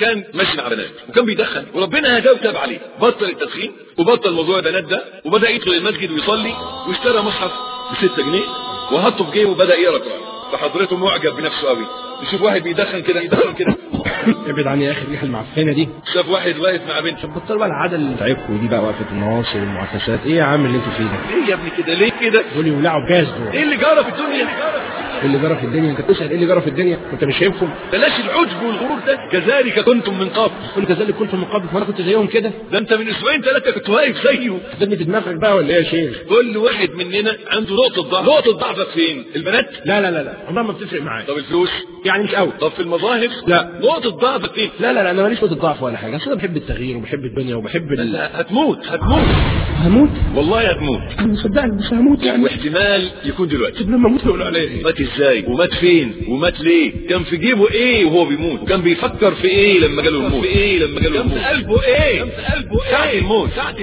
كان ماشي مع بنات وكان بيدخن وربنا هداه وتاب عليه بطل التدخين وبطل موضوع البنات ده وبدا يدخل المسجد ويصلي واشترى مصحف ب 6 جنيه وحطه في جيبه وبدا يقرا قران فحضرته معجب بنفسه قوي يشوف واحد بيدخن كده يدخن كده ابعد عني يا اخي الريحه المعفنه دي شاف واحد واقف مع بنت طب بطل بقى العاده اللي بتاعتكم دي بقى وقفه النواصي والمؤسسات ايه يا عم اللي انتوا فيه ده ليه يا ابني كده ليه كده دول يولعوا بجاز دول ايه اللي جرى في الدنيا ايه اللي جرى في الدنيا انت بتسال ايه اللي جرى في الدنيا انت مش شايفهم بلاش العجب والغرور ده كذلك كنتم من قبل كل كذلك كنت من قبل وانا كنت زيهم كده ده انت من اسبوعين ثلاثه كنت واقف زيه تدني في دماغك بقى ولا ايه يا شيخ كل واحد مننا عنده نقطه ضعف نقطه ضعفك فين البنات لا لا لا لا عمرها ما بتفرق معايا طب الفلوس يعني مش قوي طب في المظاهر لا. نقطه ضعفك فين لا لا لا انا ماليش نقطه ضعف ولا حاجه اصل انا بحب التغيير وبحب الدنيا وبحب ال... لا هتموت هتموت هموت والله هتموت انا صدقني بس هموت يعني واحتمال يكون دلوقتي طب لما اموت هيقولوا عليا ايه مات ازاي ومات فين ومات ليه كان في جيبه ايه وهو بيموت وكان بيفكر في ايه لما جاله الموت في ايه لما جاله الموت كان في قلبه ايه كان في قلبه ايه ساعة الموت ساعة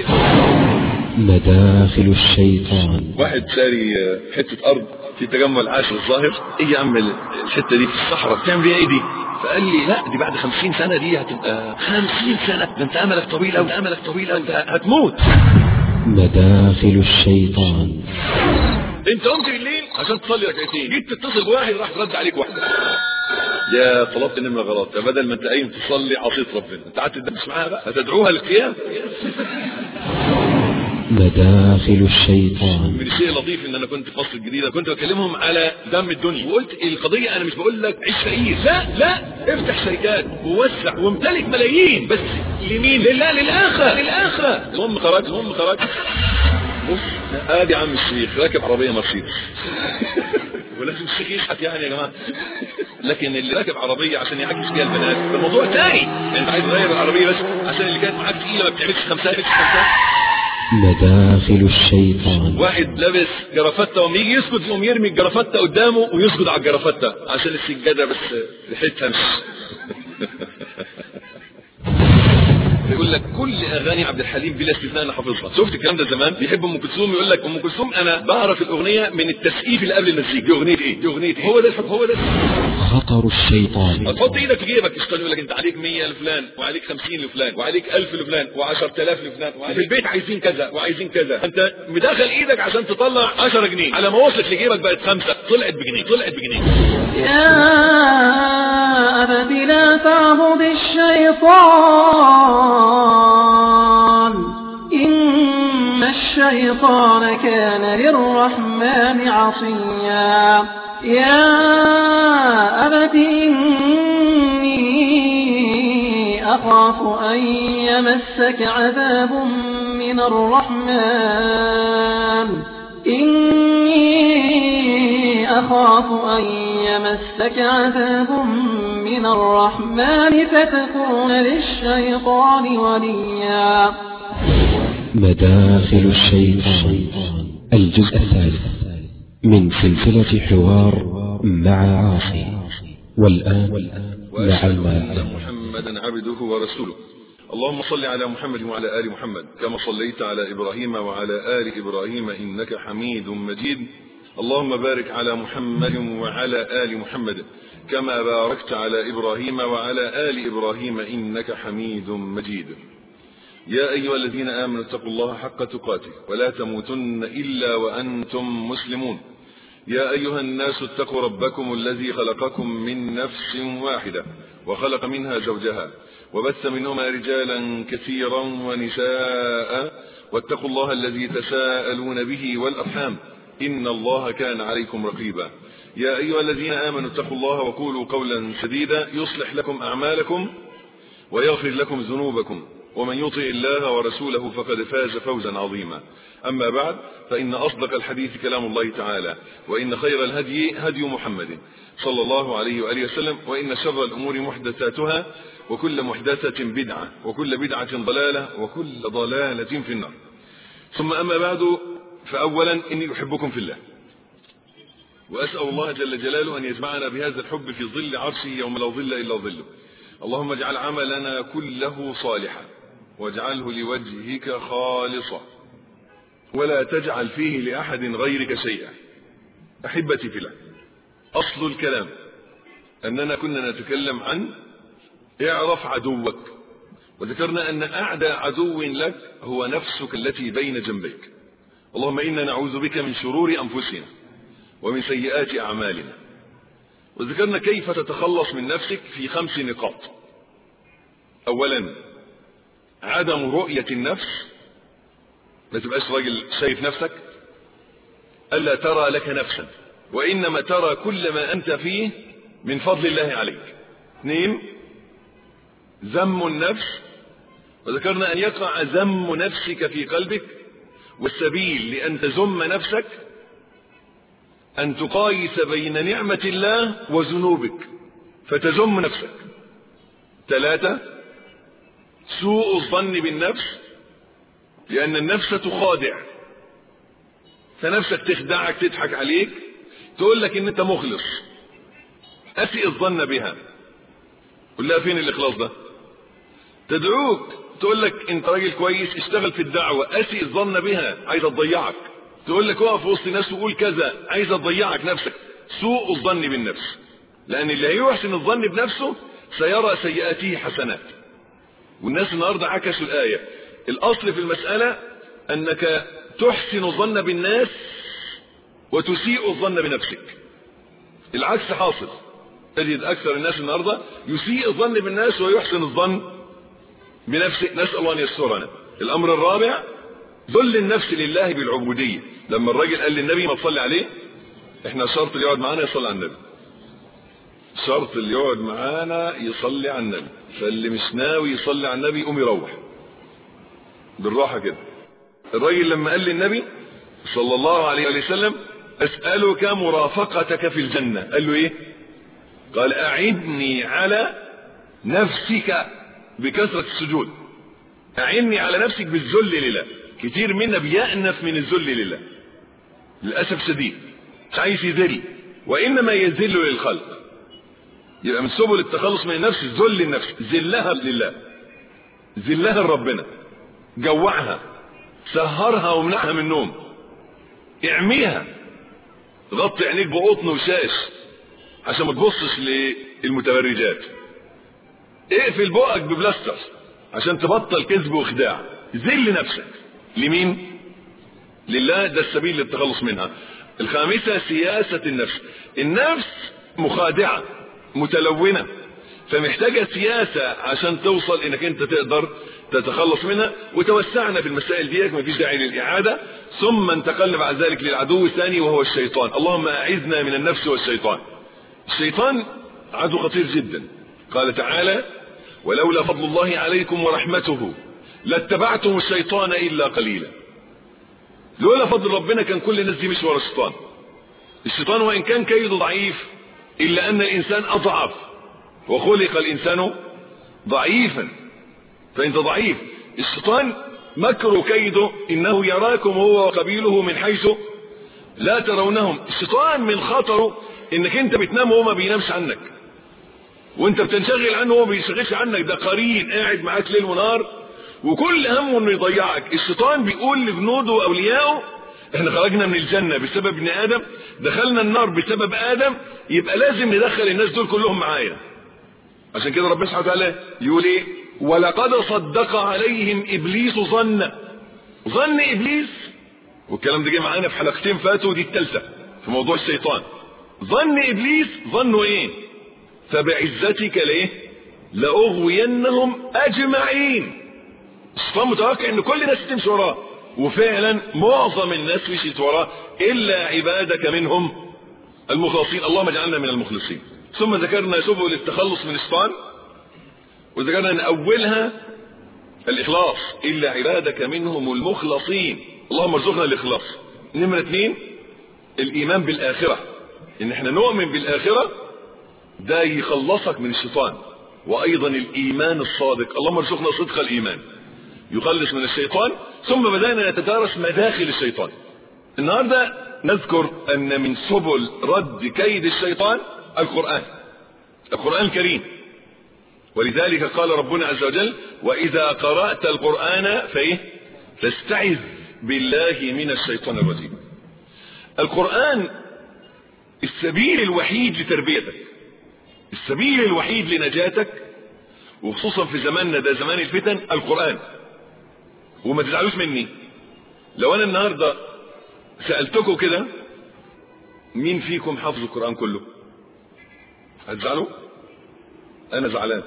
مداخل الشيطان واحد شاري حتة ارض في تجمع العاشر الظاهر ايه يا عم الحتة دي في الصحراء بتعمل بيها ايه دي فقال لي لا دي بعد خمسين سنة دي هتبقى خمسين سنة ده انت املك طويل اوي املك طويل اوي انت هتموت مداخل الشيطان انت قمت بالليل عشان تصلي ركعتين جيت تتصل بواحد راح رد عليك واحده يا طلبت النمره غلط يا بدل ما انت قايم تصلي عصيت ربنا انت قعدت تدرس معاها بقى هتدعوها للقيام مداخل الشيطان من الشيء اللطيف ان انا كنت في مصر الجديده كنت بكلمهم على دم الدنيا وقلت القضيه انا مش بقول لك عيش فقير لا لا افتح شركات ووسع وامتلك ملايين بس لمين لله للاخره للاخره المهم خرجت المهم خرجت بص ادي عم الشيخ راكب عربيه مرسيدس ولازم الشيخ يشحت يعني يا جماعه لكن اللي راكب عربيه عشان يعكس فيها البنات ده موضوع تاني يعني انت عايز تغير العربيه بس عشان اللي كانت معاك تقيله ما بتعملش خمسات خمسات مداخل الشيطان واحد لابس جرافته وما يجي يسجد يقوم يرمي الجرافته قدامه ويسجد على الجرافته عشان السجاده بس ريحتها مش يقول لك كل اغاني عبد الحليم بلا استثناء انا حافظها شفت الكلام ده زمان بيحب ام كلثوم يقول لك ام كلثوم انا بعرف الاغنيه من التسقيف اللي قبل المزيكا دي اغنيه ايه دي اغنيه ايه هو ده الحب هو ده خطر الشيطان هتحط ايدك في جيبك يشتغل يقول لك انت عليك 100 لفلان وعليك 50 لفلان وعليك 1000 لفلان و10000 لفلان وفي البيت عايزين كذا وعايزين كذا انت مدخل ايدك عشان تطلع 10 جنيه على ما وصلت لجيبك بقت خمسه طلعت بجنيه طلعت بجنيه يا أبت لا تعبد الشيطان إن الشيطان كان للرحمن عصيا يا أبت إني أخاف أن يمسك عذاب من الرحمن إني أخاف أن يمسك عذاب من الرحمن فتكون للشيطان وليا مداخل الشيطان الجزء الثالث من سلسلة حوار مع عاصي والآن مع وأشهد المادة أن محمدا عبده ورسوله اللهم صل على محمد وعلى آل محمد كما صليت على إبراهيم وعلى آل إبراهيم إنك حميد مجيد اللهم بارك على محمد وعلى آل محمد كما باركت على إبراهيم وعلى آل إبراهيم إنك حميد مجيد يا أيها الذين آمنوا اتقوا الله حق تقاته ولا تموتن إلا وأنتم مسلمون يا أيها الناس اتقوا ربكم الذي خلقكم من نفس واحدة وخلق منها زوجها وبث منهما رجالا كثيرا ونساء واتقوا الله الذي تساءلون به والأرحام إن الله كان عليكم رقيبا يا أيها الذين آمنوا اتقوا الله وقولوا قولا سديدا يصلح لكم أعمالكم ويغفر لكم ذنوبكم ومن يطع الله ورسوله فقد فاز فوزا عظيما أما بعد فإن أصدق الحديث كلام الله تعالى وإن خير الهدي هدي محمد صلى الله عليه وآله وسلم وإن شر الأمور محدثاتها وكل محدثة بدعة وكل بدعة ضلالة وكل ضلالة في النار ثم أما بعد فأولا إني أحبكم في الله وأسأل الله جل جلاله أن يجمعنا بهذا الحب في ظل عرشه يوم لا ظل إلا ظله اللهم اجعل عملنا كله صالحا واجعله لوجهك خالصا ولا تجعل فيه لأحد غيرك شيئا أحبتي في الله أصل الكلام أننا كنا نتكلم عن اعرف عدوك وذكرنا أن أعدى عدو لك هو نفسك التي بين جنبيك اللهم إنا نعوذ بك من شرور أنفسنا ومن سيئات أعمالنا وذكرنا كيف تتخلص من نفسك في خمس نقاط أولا عدم رؤية النفس ما تبقاش راجل شايف نفسك ألا ترى لك نفسا وإنما ترى كل ما أنت فيه من فضل الله عليك اثنين ذم النفس وذكرنا أن يقع ذم نفسك في قلبك والسبيل لأن تذم نفسك أن تقايس بين نعمة الله وذنوبك فتذم نفسك ثلاثة سوء الظن بالنفس لأن النفس تخادع فنفسك تخدعك تضحك عليك تقول لك ان انت مخلص اسئ الظن بها قل لها فين الاخلاص ده تدعوك تقول لك انت راجل كويس اشتغل في الدعوة اسئ الظن بها عايزة تضيعك تقول لك اقف وسط الناس وقول كذا عايزة تضيعك نفسك سوء الظن بالنفس لان اللي هيحسن الظن بنفسه سيرى سيئاته حسنات والناس النهاردة عكسوا الآية الأصل في المسألة أنك تحسن الظن بالناس وتسيء الظن بنفسك العكس حاصل تجد أكثر الناس النهاردة يسيء الظن بالناس ويحسن الظن بنفسه نسأل الله أن يسترنا الأمر الرابع ذل النفس لله بالعبودية لما الراجل قال للنبي ما تصلي عليه احنا شرط اللي يقعد معانا يصلي على النبي شرط اللي يقعد معانا يصلي على النبي فاللي مش ناوي يصلي على النبي يقوم يروح بالراحة كده الراجل لما قال للنبي صلى الله عليه وسلم أسألك مرافقتك في الجنة قال له إيه قال أعني على نفسك بكثرة السجود أعني على نفسك بالذل لله كتير منا بيأنف من الذل لله للأسف شديد مش عايز يذل وإنما يذل للخلق يبقى من سبل التخلص من النفس ذل النفس ذلها لله ذلها لربنا جوعها سهرها ومنعها من النوم اعميها غطي عينيك بقطن وشاش عشان ما تبصش للمتبرجات اقفل بقك ببلاستر عشان تبطل كذب وخداع ذل نفسك لمين لله ده السبيل للتخلص منها الخامسة سياسة النفس النفس مخادعة متلونة فمحتاجة سياسة عشان توصل انك انت تقدر تتخلص منها وتوسعنا في المسائل ديك مفيش داعي للإعادة ثم انتقلنا بعد ذلك للعدو الثاني وهو الشيطان اللهم أعذنا من النفس والشيطان الشيطان عدو خطير جدا قال تعالى ولولا فضل الله عليكم ورحمته لاتبعتم الشيطان إلا قليلا لولا فضل ربنا كان كل الناس دي مش ورا الشيطان الشيطان وإن كان كيده ضعيف إلا أن الإنسان أضعف وخلق الإنسان ضعيفا فأنت ضعيف الشيطان مكر كيده إنه يراكم هو وقبيله من حيث لا ترونهم الشيطان من خطره إنك أنت بتنام وهو ما بينامش عنك وانت بتنشغل عنه وهو ما بيشغلش عنك ده قرين قاعد معاك ليل ونهار وكل همه انه يضيعك الشيطان بيقول لجنوده واوليائه احنا خرجنا من الجنة بسبب ابن ادم دخلنا النار بسبب ادم يبقى لازم ندخل الناس دول كلهم معايا عشان كده ربنا سبحانه وتعالى يقول ايه ولقد صدق عليهم ابليس ظن ظن ابليس والكلام ده جه معانا في حلقتين فاتوا دي الثالثه في موضوع الشيطان ظن ابليس ظنوا ايه فبعزتك ليه لاغوينهم اجمعين الشيطان متوقع ان كل الناس تمشي وراه وفعلا معظم الناس مشيت وراه الا عبادك منهم المخلصين اللهم اجعلنا من المخلصين ثم ذكرنا سبل التخلص من الشيطان وذكرنا ان اولها الاخلاص الا عبادك منهم المخلصين اللهم ارزقنا الاخلاص نمرة اثنين الايمان بالاخرة ان احنا نؤمن بالاخرة ده يخلصك من الشيطان وايضا الايمان الصادق اللهم ارزقنا صدق الايمان يخلص من الشيطان ثم بدأنا نتدارس مداخل الشيطان النهاردة نذكر ان من سبل رد كيد الشيطان القرآن القرآن الكريم ولذلك قال ربنا عز وجل وإذا قرأت القرآن فإيه فاستعذ بالله من الشيطان الرجيم القرآن السبيل الوحيد لتربيتك السبيل الوحيد لنجاتك وخصوصا في زماننا ده زمان الفتن القرآن وما تزعلوش مني لو انا النهاردة سألتكم كده مين فيكم حافظ القرآن كله هتزعلوا انا زعلان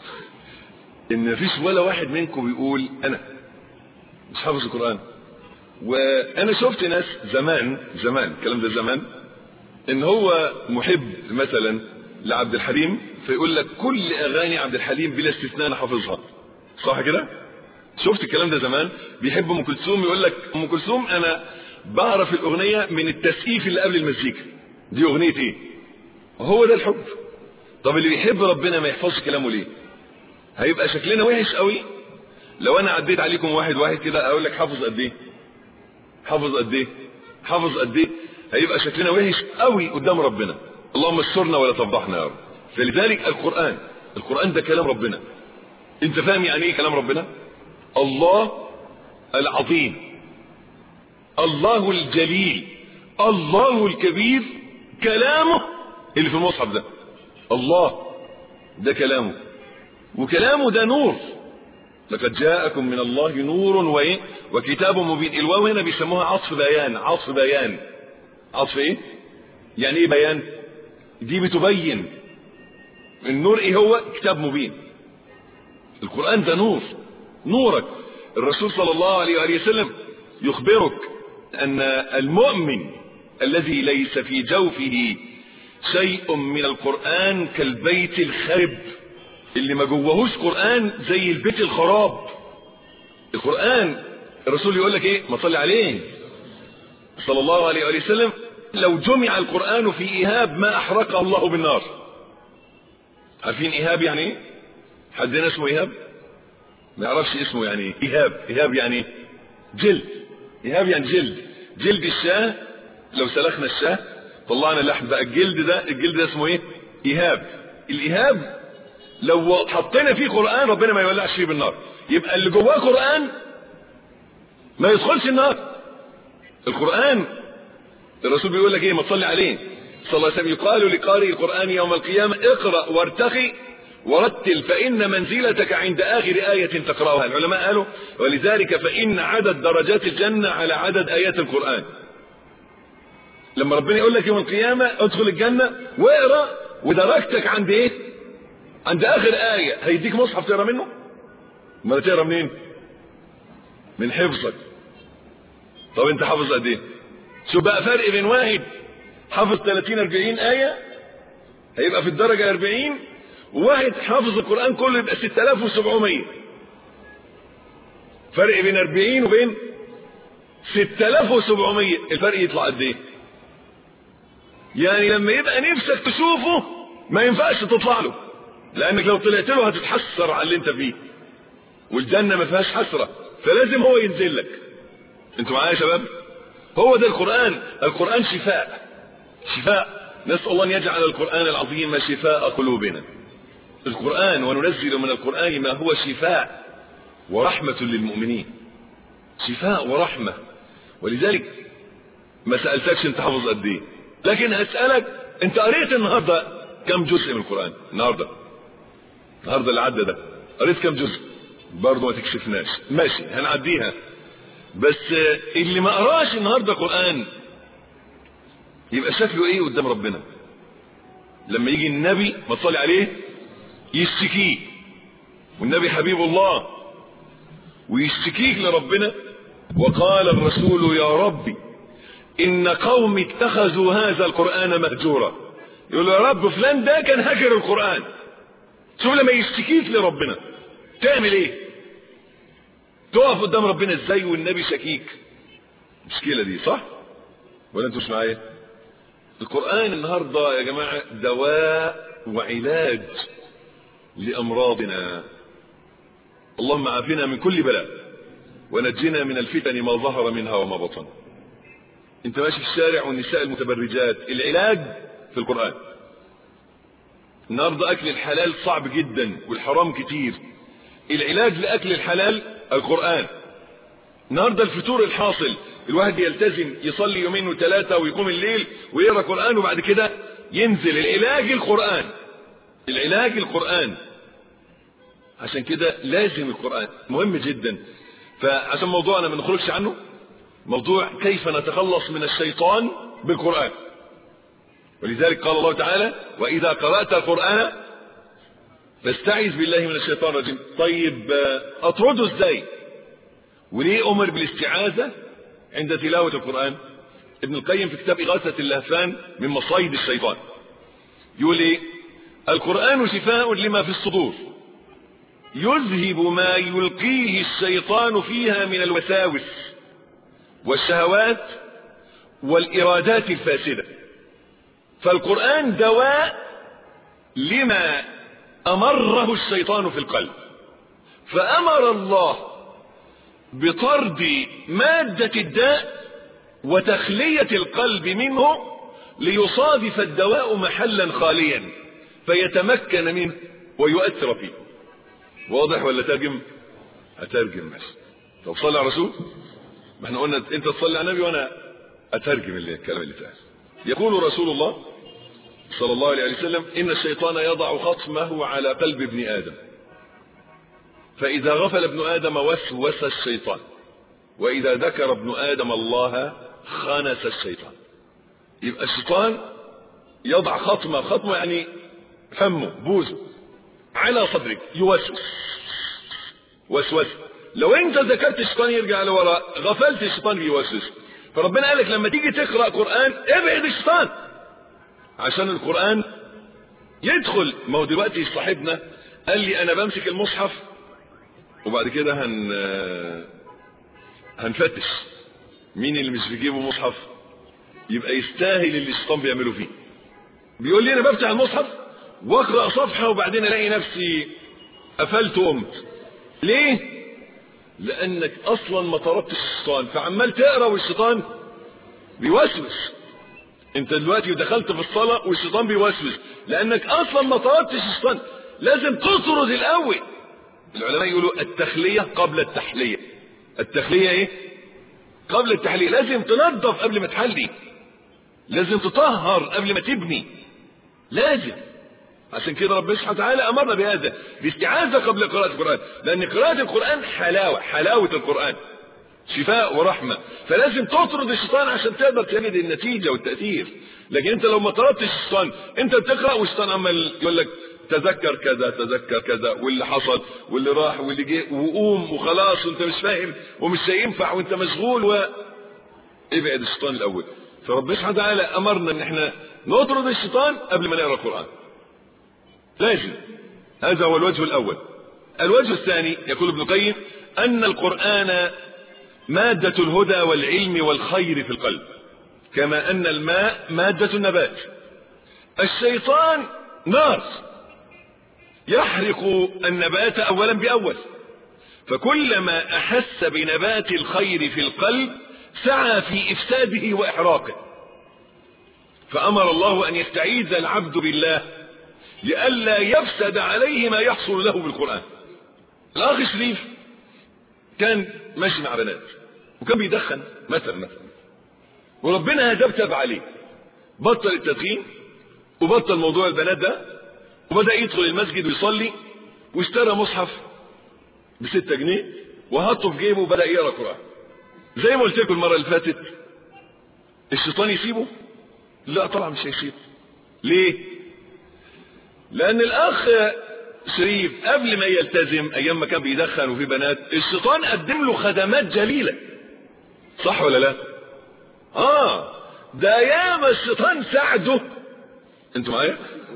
ان مفيش ولا واحد منكم بيقول انا مش حافظ القرآن وانا شفت ناس زمان زمان الكلام ده زمان ان هو محب مثلا لعبد الحليم فيقول لك كل اغاني عبد الحليم بلا استثناء انا حافظها صح كده شفت الكلام ده زمان بيحب ام كلثوم يقول لك ام كلثوم انا بعرف الاغنيه من التسقيف اللي قبل المزيكا دي اغنيه ايه هو ده الحب طب اللي بيحب ربنا ما يحفظش كلامه ليه هيبقى شكلنا وحش قوي لو انا عديت عليكم واحد واحد كده اقول لك حافظ قد ايه حافظ قد ايه حافظ قد ايه هيبقى شكلنا وحش قوي قدام ربنا اللهم استرنا ولا تفضحنا يا رب فلذلك القرآن القرآن ده كلام ربنا انت فاهم يعني ايه كلام ربنا الله العظيم الله الجليل الله الكبير كلامه اللي في المصحف ده الله ده كلامه وكلامه ده نور لقد جاءكم من الله نور وايه وكتاب مبين الواو هنا بيسموها عطف بيان عطف بيان عطف ايه يعني ايه بيان دي بتبين النور ايه هو كتاب مبين القرآن ده نور نورك الرسول صلى الله عليه وآله وسلم يخبرك أن المؤمن الذي ليس في جوفه شيء من القرآن كالبيت الخرب اللي ما جوهوش قرآن زي البيت الخراب القرآن الرسول يقول لك ايه ما صلي عليه صلى الله عليه وآله وسلم لو جمع القرآن في إيهاب ما أحرقه الله بالنار عارفين إيهاب يعني ايه حدنا اسمه إيهاب ما يعرفش اسمه يعني ايه إيهاب إيهاب يعني ايه جلد إيهاب يعني جلد جلد الشاه لو سلخنا الشاه طلعنا اللحم بقى الجلد ده الجلد ده اسمه ايه إيهاب الإيهاب لو حطينا فيه قرآن ربنا ما يولعش فيه بالنار يبقى اللي جواه قرآن ما يدخلش النار القرآن الرسول بيقول لك ايه ما تصلي عليه صلى الله عليه وسلم يقال لقارئ القرآن يوم القيامة اقرأ وارتقي ورتل فإن منزلتك عند آخر آية تقرأها العلماء قالوا ولذلك فإن عدد درجات الجنة على عدد آيات القرآن لما ربنا يقول لك يوم القيامة ادخل الجنة واقرأ ودرجتك عند ايه عند آخر آية هيديك مصحف تقرأ منه ما تقرأ منين من حفظك طب انت حافظ قد ايه شوف بقى فرق بين واحد حافظ 30 40 آية هيبقى في الدرجة 40 وواحد حافظ القرآن كله يبقى 6700 فرق بين 40 وبين 6700 الفرق يطلع قد ايه يعني لما يبقى نفسك تشوفه ما ينفعش تطلع له لانك لو طلعت له هتتحسر على اللي انت فيه والجنة ما فيهاش حسرة فلازم هو ينزل لك انتوا معايا يا شباب هو ده القرآن القرآن شفاء شفاء نسأل الله أن يجعل القرآن العظيم شفاء قلوبنا القرآن وننزل من القرآن ما هو شفاء ورحمة للمؤمنين شفاء ورحمة ولذلك ما سألتكش انت حافظ قد ايه لكن هسألك انت قريت النهاردة كم جزء من القرآن النهاردة النهاردة اللي عدى ده قريت كم جزء برضه ما تكشفناش ماشي هنعديها بس اللي ما قراش النهارده قرآن يبقى شكله ايه قدام ربنا لما يجي النبي ما تصلي عليه يشتكيه والنبي حبيب الله ويشتكيك لربنا وقال الرسول يا ربي ان قومي اتخذوا هذا القرآن مهجورا يقول له يا رب فلان ده كان هجر القرآن شوف لما يشتكيك لربنا تعمل ايه تقف قدام ربنا ازاي والنبي شكيك المشكلة دي صح ولا انتوا مش معايا القرآن النهاردة يا جماعة دواء وعلاج لأمراضنا اللهم عافنا من كل بلاء ونجنا من الفتن ما ظهر منها وما بطن انت ماشي في الشارع والنساء المتبرجات العلاج في القرآن النهاردة أكل الحلال صعب جدا والحرام كتير العلاج لأكل الحلال القرآن النهاردة الفتور الحاصل الواحد يلتزم يصلي يومين وثلاثة ويقوم الليل ويقرأ قرآن وبعد كده ينزل العلاج القرآن العلاج القرآن عشان كده لازم القرآن مهم جدا فعشان موضوعنا ما نخرجش عنه موضوع كيف نتخلص من الشيطان بالقرآن ولذلك قال الله تعالى وإذا قرأت القرآن فاستعذ بالله من الشيطان الرجيم طيب أطرده ازاي وليه أمر بالاستعاذة عند تلاوة القرآن ابن القيم في كتاب إغاثة اللهفان من مصايد الشيطان يقول ايه القرآن شفاء لما في الصدور يذهب ما يلقيه الشيطان فيها من الوساوس والشهوات والإرادات الفاسدة فالقرآن دواء لما أمره الشيطان في القلب فأمر الله بطرد مادة الداء وتخلية القلب منه ليصادف الدواء محلا خاليا فيتمكن منه ويؤثر فيه واضح ولا ترجم اترجم بس طب صلي على الرسول ما احنا قلنا انت تصلي على النبي وانا اترجم اللي الكلام اللي اتقال يقول رسول الله صلى الله عليه وسلم ان الشيطان يضع خصمه على قلب ابن ادم فاذا غفل ابن ادم وسوس الشيطان واذا ذكر ابن ادم الله خنس الشيطان يبقى الشيطان يضع خطمه خطمه يعني فمه بوزه على صدرك يوسوس وسوس لو انت ذكرت الشيطان يرجع لورا غفلت الشيطان بيوسوس فربنا قال لك لما تيجي تقرا قران ابعد الشيطان عشان القران يدخل ما هو دلوقتي صاحبنا قال لي انا بمسك المصحف وبعد كده هن هنفتش مين اللي مش بيجيبه مصحف يبقى يستاهل اللي الشيطان بيعمله فيه بيقول لي انا بفتح المصحف واقرا صفحه وبعدين الاقي نفسي قفلت وقمت ليه لانك اصلا ما طردتش الشيطان فعمال تقرا والشيطان بيوسوس انت دلوقتي دخلت في الصلاه والشيطان بيوسوس لانك اصلا ما طردتش الشيطان لازم تطرد الاول العلماء يقولوا التخليه قبل التحليه التخليه ايه قبل التحليه لازم تنظف قبل ما تحلي لازم تطهر قبل ما تبني لازم عشان كده ربنا سبحانه وتعالى امرنا بهذا باستعاذه قبل قراءه القران لان قراءه القران حلاوه حلاوه القران شفاء ورحمه فلازم تطرد الشيطان عشان تقدر تجد النتيجه والتاثير لكن انت لو ما طردتش الشيطان انت بتقرا والشيطان عمال يقول لك تذكر كذا تذكر كذا واللي حصل واللي راح واللي جه وقوم وخلاص وانت مش فاهم ومش هينفع وانت مشغول و ابعد الشيطان الاول فربنا سبحانه وتعالى امرنا ان احنا نطرد الشيطان قبل ما نقرا القران لازم هذا هو الوجه الاول الوجه الثاني يقول ابن القيم ان القران ماده الهدى والعلم والخير في القلب كما ان الماء ماده النبات الشيطان نار يحرق النبات اولا باول فكلما احس بنبات الخير في القلب سعى في افساده واحراقه فامر الله ان يستعيذ العبد بالله لئلا يفسد عليه ما يحصل له بالقران الاخ شريف كان ماشي مع بنات وكان بيدخن مثلا مثلا وربنا هدبتب عليه بطل التدخين وبطل موضوع البنات ده وبدأ يدخل المسجد ويصلي واشترى مصحف بستة جنيه وحطه في جيبه وبدأ يقرا قرآن زي ما قلت لكم المرة اللي فاتت الشيطان يسيبه؟ لا طبعا مش هيسيبه ليه؟ لأن الأخ شريف قبل ما يلتزم أيام ما كان بيدخن وفي بنات الشيطان قدم له خدمات جليلة صح ولا لا؟ آه ده ياما الشيطان ساعده انتوا معايا؟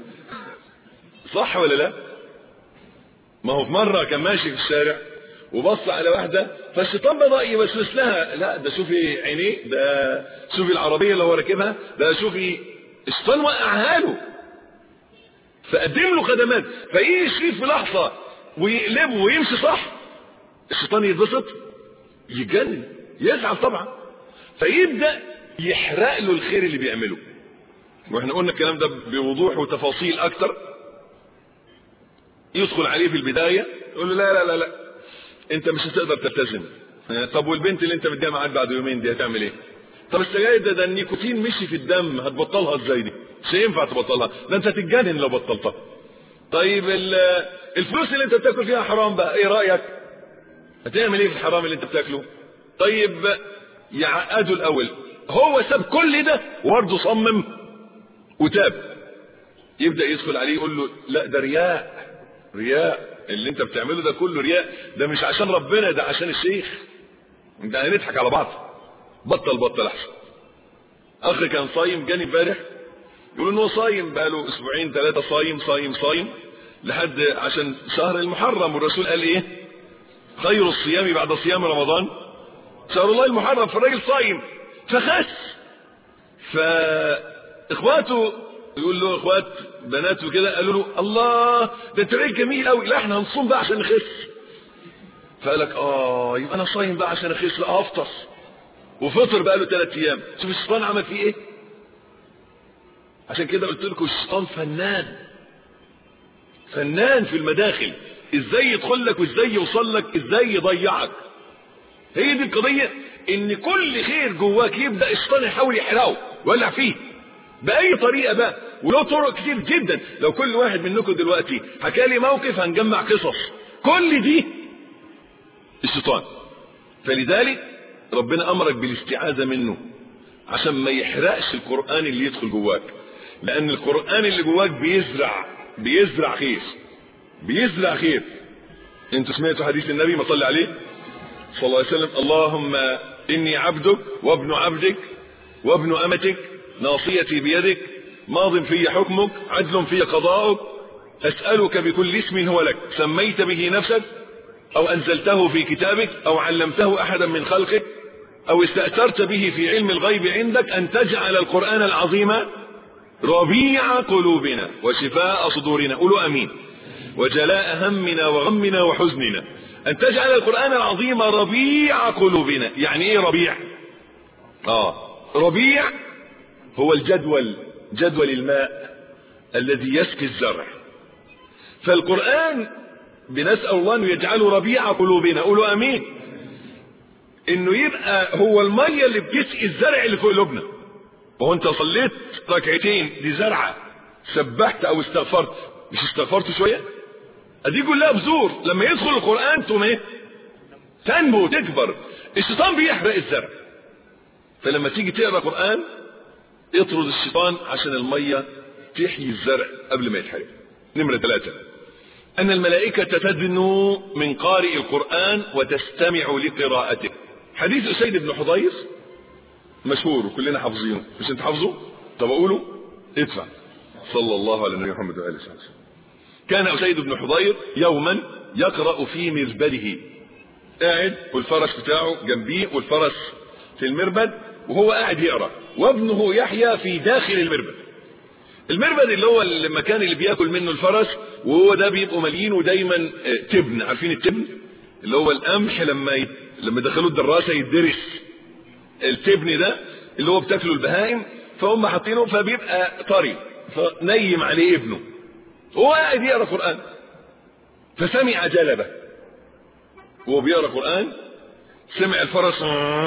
صح ولا لا ما هو في مرة كان ماشي في الشارع وبص على واحدة فالشيطان بدأ يوسوس لها لا ده شوفي عينيه ده شوفي العربية اللي هو راكبها ده شوفي الشيطان وقعها له فقدم له خدمات فيجي يشريف في لحظة ويقلبه ويمشي صح الشيطان يتبسط يتجنن يزعل طبعا فيبدأ يحرق له الخير اللي بيعمله واحنا قلنا الكلام ده بوضوح وتفاصيل اكتر يدخل عليه في البدايه يقول له لا لا لا لا انت مش هتقدر تلتزم طب والبنت اللي انت مديها معاك بعد يومين دي هتعمل ايه طب السجاير ده ده النيكوتين مشي في الدم هتبطلها ازاي دي مش هينفع تبطلها ده انت هتتجنن لو بطلتها طيب ال- الفلوس اللي انت بتاكل فيها حرام بقى ايه رايك هتعمل ايه في الحرام اللي انت بتاكله طيب يعقدوا الاول هو ساب كل ده وبرضه صمم وتاب يبدا يدخل عليه يقول له لا ده رياء رياء اللي انت بتعمله ده كله رياء ده مش عشان ربنا ده عشان الشيخ انت هنضحك على بعض بطل بطل احسن اخ كان صايم جاني امبارح يقول ان هو صايم بقاله اسبوعين ثلاثه صايم صايم صايم لحد عشان شهر المحرم والرسول قال ايه خير الصيام بعد صيام رمضان شهر الله المحرم فالراجل صايم فخس فاخواته يقول له اخوات بناته كده قالوا له الله ده انت راجل جميل قوي لا احنا هنصوم بقى عشان نخس فقال لك اه يبقى انا صايم بقى عشان اخس لا افطر وفطر بقى له ثلاث ايام شوف الشيطان عمل فيه ايه عشان كده قلت لكم الشيطان فنان فنان في المداخل ازاي يدخل لك وازاي يوصل لك ازاي يضيعك هي دي القضية ان كل خير جواك يبدأ الشيطان يحاول يحرقه ويولع فيه بأي طريقة بقى وله طرق كتير جدا لو كل واحد منكم دلوقتي حكى لي موقف هنجمع قصص كل دي الشيطان فلذلك ربنا أمرك بالاستعاذة منه عشان ما يحرقش القرآن اللي يدخل جواك لأن القرآن اللي جواك بيزرع بيزرع خير بيزرع خير انتوا سمعتوا حديث النبي ما صلى عليه صلى الله عليه وسلم اللهم إني عبدك وابن عبدك وابن أمتك ناصيتي بيدك ماض في حكمك عدل في قضاؤك أسألك بكل اسم هو لك سميت به نفسك أو أنزلته في كتابك أو علمته أحدا من خلقك أو استأثرت به في علم الغيب عندك أن تجعل القرآن العظيم ربيع قلوبنا وشفاء صدورنا قولوا أمين وجلاء همنا وغمنا وحزننا أن تجعل القرآن العظيم ربيع قلوبنا يعني إيه ربيع آه ربيع هو الجدول جدول الماء الذي يسقي الزرع فالقرآن بنسأل الله أنه يجعله ربيع قلوبنا قولوا أمين انه يبقى هو المية اللي بتسقي الزرع اللي في قلوبنا وهو انت صليت ركعتين دي زرعة سبحت او استغفرت مش استغفرت شوية ادي كلها بذور لما يدخل القرآن تقوم ايه تنمو تكبر الشيطان بيحرق الزرع فلما تيجي تقرا قرآن اطرد الشيطان عشان المية تحيي الزرع قبل ما يتحرق نمرة ثلاثة أن الملائكة تدنو من قارئ القرآن وتستمع لقراءته حديث أسيد بن حضير مشهور وكلنا حافظينه مش انت حافظه طب أقوله ادفع صلى الله على النبي محمد وآله وسلم كان أسيد بن حضير يوما يقرأ في مربده قاعد والفرس بتاعه جنبيه والفرس في المربد وهو قاعد يقرأ وابنه يحيى في داخل المربد المربد اللي هو المكان اللي بياكل منه الفرس وهو ده بيبقوا مالينه دايما تبن عارفين التبن اللي هو القمح لما ي... لما دخلوا الدراسه يدرس التبن ده اللي هو بتاكله البهائم فهم حاطينه فبيبقى طري فنيم عليه ابنه هو قاعد يقرا قران فسمع جلبه وهو بيقرا قران سمع الفرس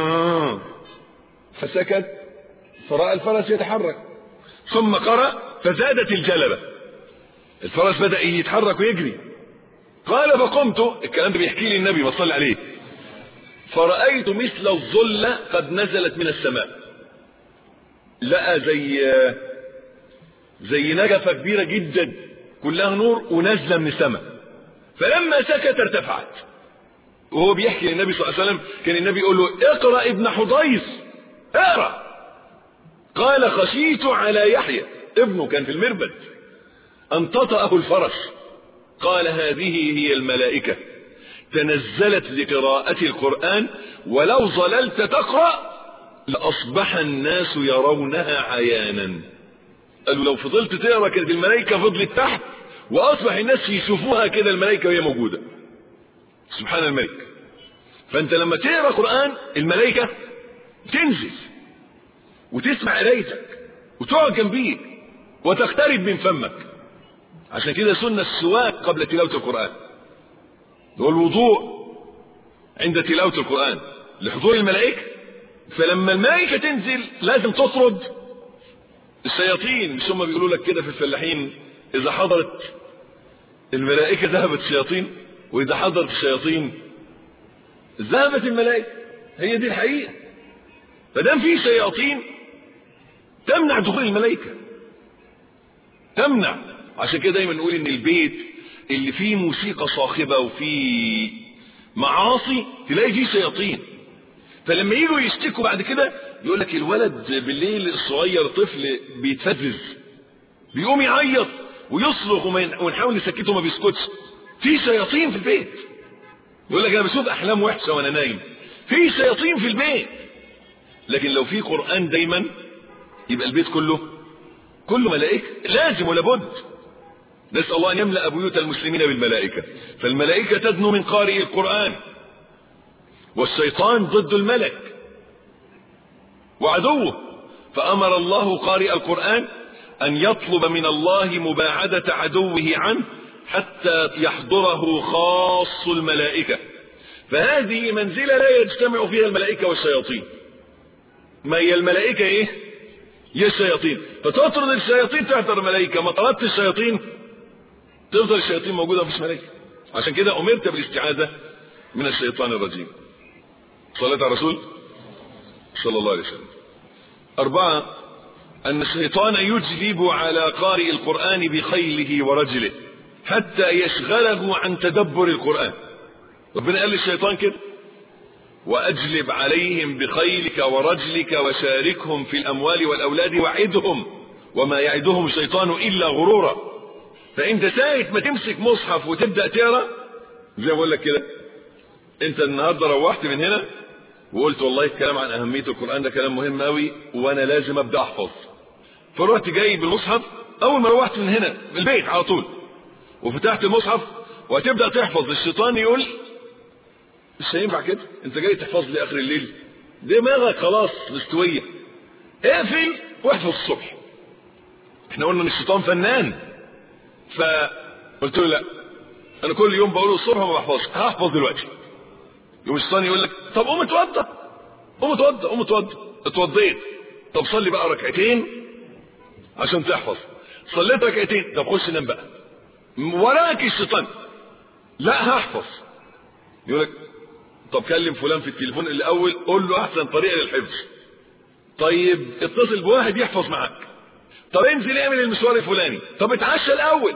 فسكت فراى الفرس يتحرك ثم قرأ فزادت الجلبة الفرس بدأ يتحرك ويجري قال فقمت الكلام ده بيحكي لي النبي وصلى عليه فرأيت مثل الظلة قد نزلت من السماء لقى زي زي نجفة كبيرة جدا كلها نور ونازلة من السماء فلما سكت ارتفعت وهو بيحكي للنبي صلى الله عليه وسلم كان النبي يقول له اقرأ ابن حضيص اقرأ قال خشيت على يحيى ابنه كان في المربد أن تطأه الفرس قال هذه هي الملائكة تنزلت لقراءة القرآن ولو ظللت تقرأ لأصبح الناس يرونها عيانا قالوا لو فضلت تقرأ كانت الملائكة فضلت تحت وأصبح الناس يشوفوها كده الملائكة وهي موجودة سبحان الملك فأنت لما تقرأ قرآن الملائكة تنزل وتسمع قرايتك وتقعد جنبيك وتقترب من فمك عشان كده سنة السواك قبل تلاوة القرآن والوضوء عند تلاوة القرآن لحضور الملائكة فلما الملائكة تنزل لازم تطرد الشياطين مش هم بيقولوا لك كده في الفلاحين إذا حضرت الملائكة ذهبت الشياطين وإذا حضرت الشياطين ذهبت الملائكة هي دي الحقيقة فدام في شياطين تمنع دخول الملائكة تمنع عشان كده دايما نقول ان البيت اللي فيه موسيقى صاخبة وفيه معاصي تلاقي فيه شياطين فلما يجوا يشتكوا بعد كده يقول لك الولد بالليل الصغير طفل بيتفزز بيقوم يعيط ويصرخ ونحاول نسكته ما بيسكتش في شياطين في البيت يقول لك انا بشوف احلام وحشه وانا نايم في شياطين في البيت لكن لو في قران دايما يبقى البيت كله كله ملائكه لازم ولا بد نسال الله ان يملا بيوت المسلمين بالملائكه فالملائكه تدنو من قارئ القران والشيطان ضد الملك وعدوه فامر الله قارئ القران ان يطلب من الله مباعده عدوه عنه حتى يحضره خاص الملائكه فهذه منزله لا يجتمع فيها الملائكه والشياطين ما هي الملائكه ايه هي الشياطين فتطرد الشياطين تحضر الملائكه ما طردت الشياطين تفضل الشياطين موجوده مفيش ملائكه عشان كده امرت بالاستعاذه من الشيطان الرجيم صلاة على الرسول صلى الله عليه وسلم أربعة أن الشيطان يجلب على قارئ القرآن بخيله ورجله حتى يشغله عن تدبر القرآن ربنا قال للشيطان كده وأجلب عليهم بخيلك ورجلك وشاركهم في الأموال والأولاد وعدهم وما يعدهم الشيطان إلا غرورا فأنت ساعة ما تمسك مصحف وتبدأ تقرأ زي ما بقول لك كده أنت النهاردة روحت من هنا وقلت والله الكلام عن أهمية القرآن ده كلام مهم أوي وأنا لازم أبدأ أحفظ فرحت جاي بالمصحف أول ما روحت من هنا من البيت على طول وفتحت المصحف وهتبدأ تحفظ الشيطان يقول مش هينفع كده أنت جاي تحفظ لي آخر الليل دماغك خلاص مستوية اقفل واحفظ الصبح احنا قلنا ان الشيطان فنان فقلت له لا انا كل يوم بقول الصبح ما بحفظش هحفظ دلوقتي يوم الشيطان يقول لك طب قوم اتوضى قوم اتوضى قوم اتوضى اتوضيت طب صلي بقى ركعتين عشان تحفظ صليت ركعتين طب خش نام بقى وراك الشيطان لا هحفظ يقول لك طب كلم فلان في التليفون الاول قول له احسن طريقه للحفظ طيب اتصل بواحد يحفظ معاك طب انزل اعمل المشوار الفلاني طب اتعشى الاول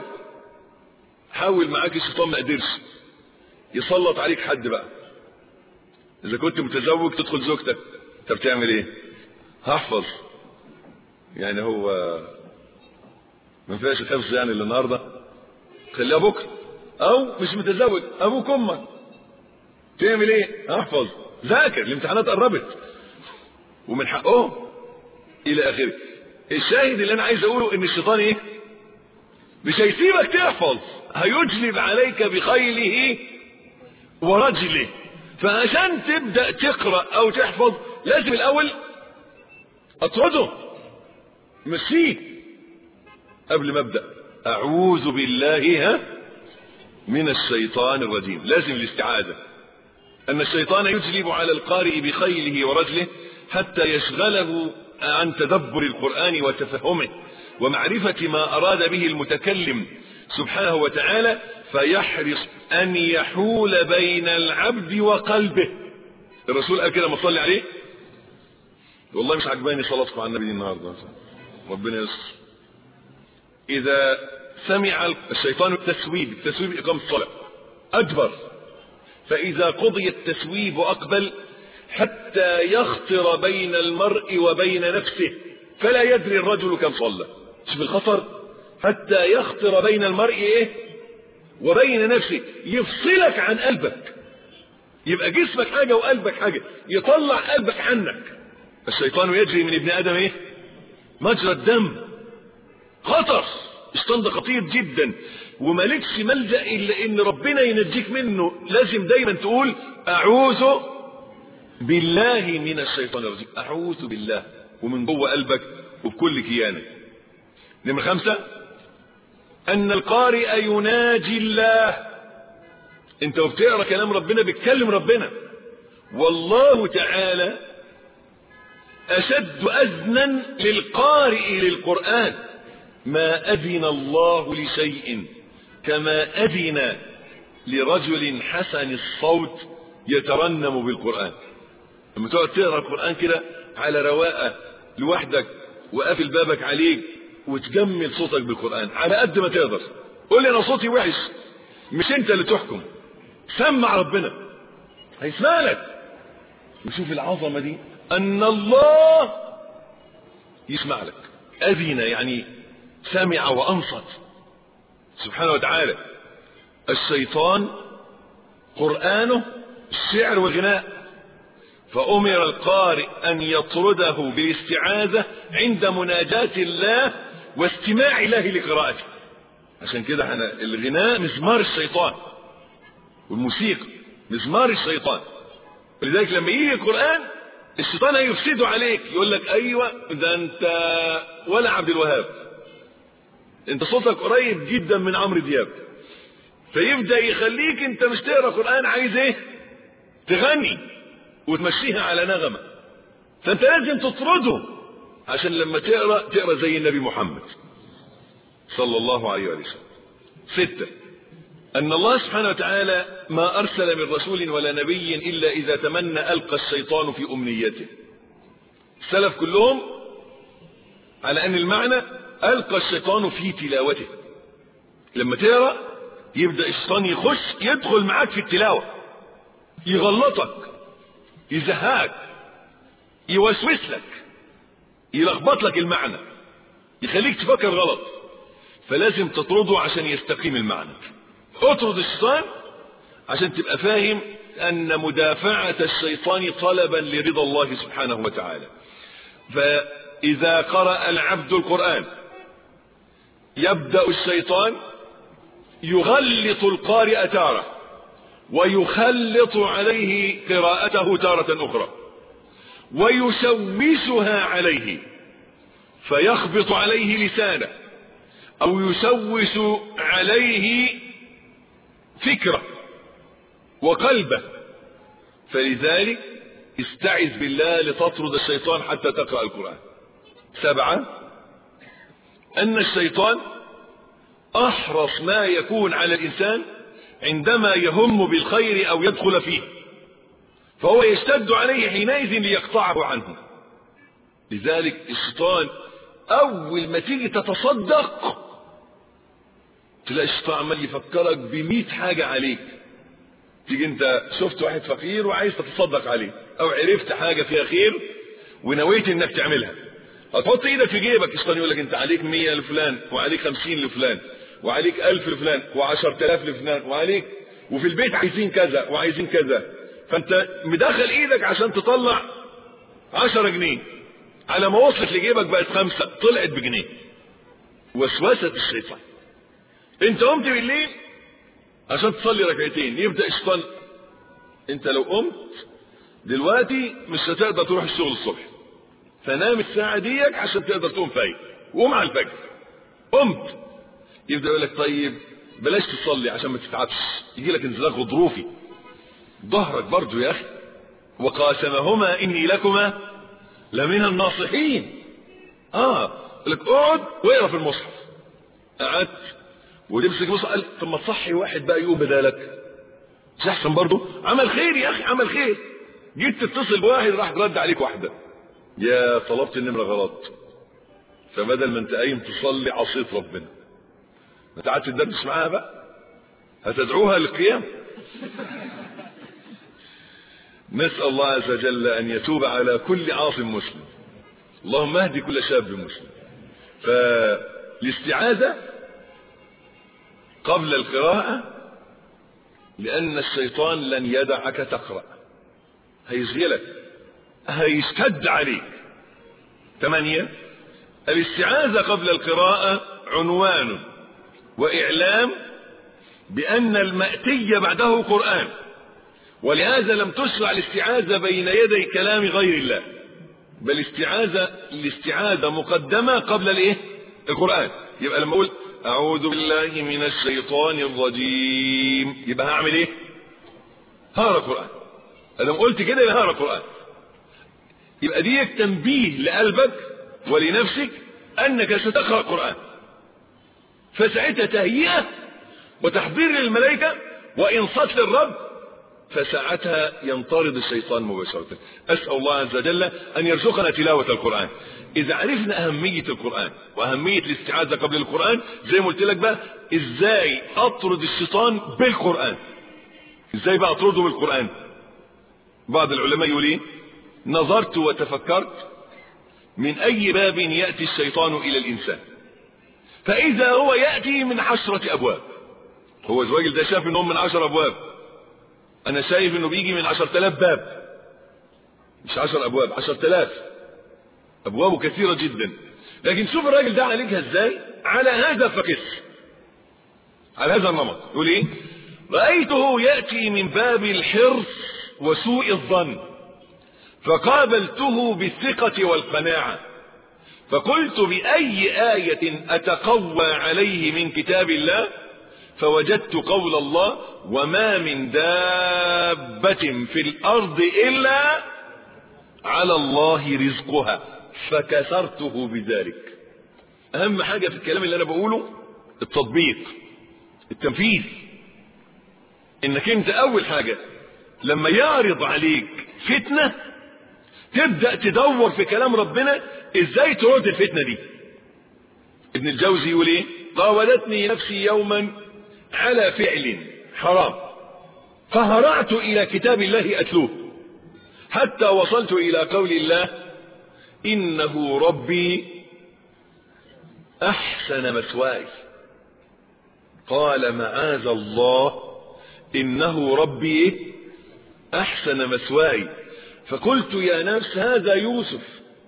حاول معاك الشيطان ما قدرش يسلط عليك حد بقى اذا كنت متزوج تدخل زوجتك طب تعمل ايه هحفظ يعني هو ما فيهاش الحفظ يعني اللي النهارده خليها بكره او مش متزوج ابوك امك تعمل ايه احفظ ذاكر الامتحانات قربت ومن حقهم الى اخره الشاهد اللي انا عايز اقوله ان الشيطان ايه مش هيسيبك تحفظ هيجلب عليك بخيله ورجله فعشان تبدا تقرا او تحفظ لازم الاول اطرده مسيه قبل ما ابدا اعوذ بالله ها من الشيطان الرجيم لازم الاستعاذه ان الشيطان يجلب على القارئ بخيله ورجله حتى يشغله عن تدبر القران وتفهمه ومعرفه ما اراد به المتكلم سبحانه وتعالى فيحرص ان يحول بين العبد وقلبه الرسول قال كده ما تصلي عليه والله مش عجباني صلاتكم على النبي النهارده ربنا يستر اذا سمع الشيطان التسويب التسويب اقامه الصلاه ادبر فاذا قضي التسويب اقبل حتى يخطر بين المرء وبين نفسه فلا يدري الرجل كم صلى شوف الخطر حتى يخطر بين المرء ايه وبين نفسه يفصلك عن قلبك يبقى جسمك حاجة وقلبك حاجة يطلع قلبك عنك الشيطان يجري من ابن ادم ايه مجرى الدم خطر الشيطان ده خطير جدا ومالكش ملجأ الا ان ربنا ينجيك منه لازم دايما تقول اعوذ بالله من الشيطان الرجيم اعوذ بالله ومن جوه قلبك وبكل كيانك نمرة خمسة ان القارئ يناجي الله انت وبتقرا كلام ربنا بتكلم ربنا والله تعالى اشد اذنا للقارئ للقران ما اذن الله لشيء كما أذن لرجل حسن الصوت يترنم بالقرآن لما تقعد تقرا القرآن كده على رواقة لوحدك وقافل بابك عليك وتجمل صوتك بالقرآن على قد ما تقدر قول لي أنا صوتي وحش مش أنت اللي تحكم سمع ربنا هيسمع لك وشوف العظمة دي أن الله يسمع لك أذن يعني سمع وأنصت سبحانه وتعالى الشيطان قرآنه شعر وغناء فأمر القارئ أن يطرده بالاستعاذة عند مناجاة الله واستماع الله لقراءته عشان كده احنا الغناء مزمار الشيطان والموسيقى مزمار الشيطان لذلك لما يجي القرآن الشيطان هيفسده عليك يقول لك ايوه ده انت ولا عبد الوهاب انت صوتك قريب جدا من عمرو دياب فيبدا يخليك انت مش تقرا قران عايز ايه تغني وتمشيها على نغمه فانت لازم تطرده عشان لما تقرا تقرا زي النبي محمد صلى الله عليه وسلم سته أن الله سبحانه وتعالى ما أرسل من رسول ولا نبي إلا إذا تمنى ألقى الشيطان في أمنيته السلف كلهم على أن المعنى ألقى الشيطان في تلاوته لما تقرأ يبدأ الشيطان يخش يدخل معاك في التلاوة يغلطك يزهاك يوسوس لك يلخبط لك المعنى يخليك تفكر غلط فلازم تطرده عشان يستقيم المعنى اطرد الشيطان عشان تبقى فاهم ان مدافعة الشيطان طلبا لرضا الله سبحانه وتعالى فاذا قرأ العبد القرآن يبدأ الشيطان يغلط القارئ تارة ويخلط عليه قراءته تارة اخرى ويسوسها عليه فيخبط عليه لسانه او يسوس عليه فكرة وقلبه فلذلك استعذ بالله لتطرد الشيطان حتى تقرأ القرآن سبعة أن الشيطان أحرص ما يكون على الإنسان عندما يهم بالخير أو يدخل فيه فهو يشتد عليه حينئذ ليقطعه عنه لذلك الشيطان أول ما تيجي تتصدق تلاقي الشيطان عمال يفكرك بمئة حاجة عليك تيجي انت شفت واحد فقير وعايز تتصدق عليه او عرفت حاجة فيها خير ونويت انك تعملها هتحط ايدك في جيبك الشيطان يقول لك انت عليك مية لفلان وعليك خمسين لفلان وعليك الف لفلان وعشر تلاف لفلان وعليك وفي البيت عايزين كذا وعايزين كذا فانت مدخل ايدك عشان تطلع عشرة جنيه على ما وصلت لجيبك بقت خمسة طلعت بجنيه وسوسة الشيطان انت قمت بالليل عشان تصلي ركعتين يبدا الشيطان انت لو قمت دلوقتي مش هتقدر تروح الشغل الصبح فنام الساعه ديك عشان تقدر تقوم فايق وقوم على الفجر قمت يبدا يقول لك طيب بلاش تصلي عشان ما تتعبش يجي لك انزلاق غضروفي ظهرك برضو يا اخي وقاسمهما اني لكما لمن الناصحين اه يقول لك اقعد واقرا في المصحف قعدت وتمسك مصحف قال طب ما تصحي واحد بقى يقوم بدالك مش احسن برضه عمل خير يا اخي عمل خير جيت تتصل بواحد راح رد عليك واحده يا طلبت النمره غلط فبدل ما انت قايم تصلي عصيت ربنا ما قعدت تدردش معاها بقى هتدعوها للقيام نسأل الله عز وجل أن يتوب على كل عاصم مسلم اللهم اهدي كل شاب مسلم فالاستعاذة قبل القراءة لأن الشيطان لن يدعك تقرأ هيشغلك هيشتد عليك ثمانية الاستعاذة قبل القراءة عنوان وإعلام بأن المأتي بعده قرآن ولهذا لم تشرع الاستعاذة بين يدي كلام غير الله بل استعاذة الاستعاذة مقدمة قبل الايه القرآن يبقى لما اقول اعوذ بالله من الشيطان الرجيم يبقى هعمل ايه هقرا قرآن لما قلت كده يبقى هقرا قرآن يبقى دي تنبيه لقلبك ولنفسك انك ستقرأ قرآن فساعتها تهيئة وتحضير للملائكة وإنصات للرب فساعتها ينطرد الشيطان مباشرة أسأل الله عز وجل أن يرزقنا تلاوة القرآن إذا عرفنا أهمية القرآن وأهمية الاستعاذة قبل القرآن زي ما قلت لك بقى إزاي أطرد الشيطان بالقرآن إزاي بقى أطرده بالقرآن بعض العلماء يقول إيه نظرت وتفكرت من أي باب يأتي الشيطان إلى الإنسان فإذا هو يأتي من عشرة أبواب هو الراجل ده شاف إنهم من عشر أبواب أنا شايف إنه بيجي من عشر تلاف باب مش عشر أبواب عشر تلاف أبوابه كثيرة جدا لكن شوف الراجل ده عالجها إزاي على هذا فقس على هذا النمط يقول إيه رأيته يأتي من باب الحرص وسوء الظن فقابلته بالثقة والقناعة فقلت بأي آية أتقوى عليه من كتاب الله فوجدت قول الله وما من دابة في الأرض إلا على الله رزقها فكسرته بذلك أهم حاجة في الكلام اللي أنا بقوله التطبيق التنفيذ إنك أنت أول حاجة لما يعرض عليك فتنة تبدأ تدور في كلام ربنا ازاي ترد الفتنة دي ابن الجوزي يقول ايه راودتني نفسي يوما على فعل حرام فهرعت الى كتاب الله اتلوه حتى وصلت الى قول الله انه ربي احسن مثواي قال معاذ الله انه ربي احسن مثواي فقلت يا نفس هذا يوسف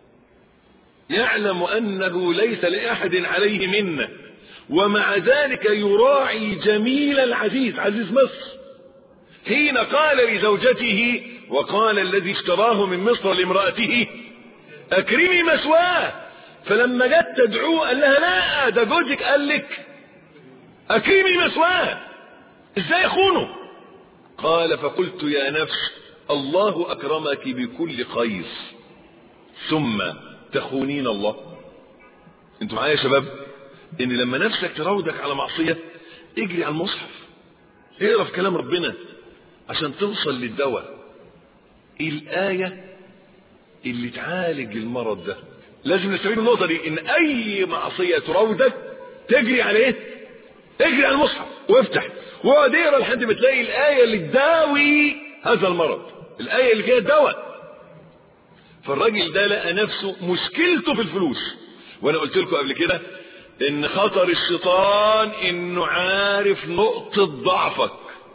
يعلم انه ليس لاحد عليه منه ومع ذلك يراعي جميل العزيز عزيز مصر حين قال لزوجته وقال الذي اشتراه من مصر لامرأته اكرمي مثواه فلما جت تدعوه قال لها لا ده جوزك قال لك اكرمي مثواه ازاي يخونه قال فقلت يا نفس الله أكرمك بكل خير ثم تخونين الله انتوا معايا يا شباب ان لما نفسك تراودك على معصية اجري على المصحف اقرا في كلام ربنا عشان توصل للدواء الآية اللي تعالج المرض ده لازم نستفيد من النقطة دي ان اي معصية تراودك تجري على ايه اجري على المصحف وافتح واقعد اقرا لحد ما تلاقي الآية اللي تداوي هذا المرض الآية اللي فيها دواء فالراجل ده لقى نفسه مشكلته في الفلوس وانا قلت لكم قبل كده ان خطر الشيطان انه عارف نقطة ضعفك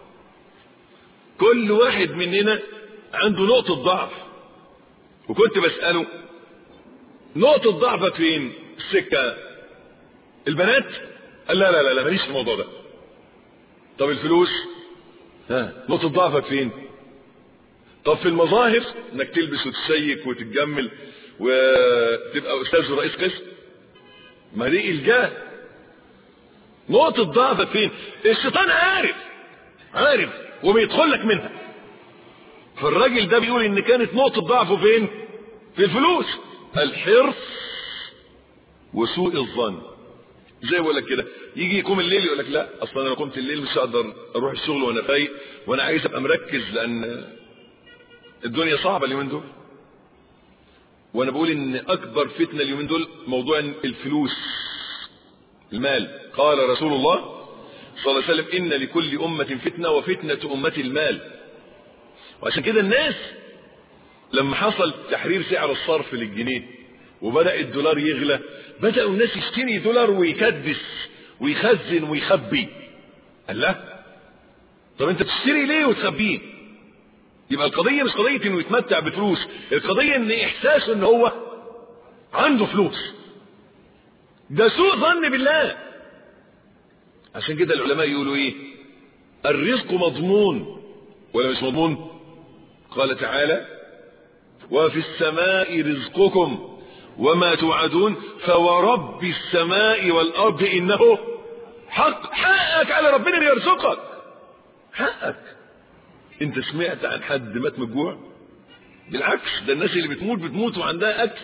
كل واحد مننا عنده نقطة ضعف وكنت بسأله نقطة ضعفك فين السكة البنات قال لا لا لا, لا ماليش في الموضوع ده طب الفلوس ها نقطة ضعفك فين طب في المظاهر انك تلبس وتسيك وتتجمل وتبقى استاذ ورئيس قسم ما دي الجاه نقطة ضعفك فين الشيطان عارف عارف وبيدخل لك منها فالراجل ده بيقول ان كانت نقطة ضعفه فين في الفلوس الحرص وسوء الظن زي بقول لك كده يجي يقوم الليل يقول لك لا اصلا انا قمت الليل مش هقدر اروح الشغل وانا فايق وانا عايز ابقى مركز لان الدنيا صعبه اليومين دول وانا بقول ان اكبر فتنه اليومين دول موضوع الفلوس المال قال رسول الله صلى الله عليه وسلم ان لكل امه فتنه وفتنه امتي المال وعشان كده الناس لما حصل تحرير سعر الصرف للجنيه وبدا الدولار يغلى بداوا الناس يشتري دولار ويكدس ويخزن ويخبي قال لا طب انت بتشتري ليه وتخبيه يبقى القضيه مش قضيه انه يتمتع بفلوس القضيه ان احساسه ان هو عنده فلوس ده سوء ظن بالله عشان كده العلماء يقولوا ايه الرزق مضمون ولا مش مضمون قال تعالى وفي السماء رزقكم وما توعدون فورب السماء والارض انه حق حقك على ربنا يرزقك حقك انت سمعت عن حد مات من الجوع بالعكس ده الناس اللي بتموت بتموت وعندها اكل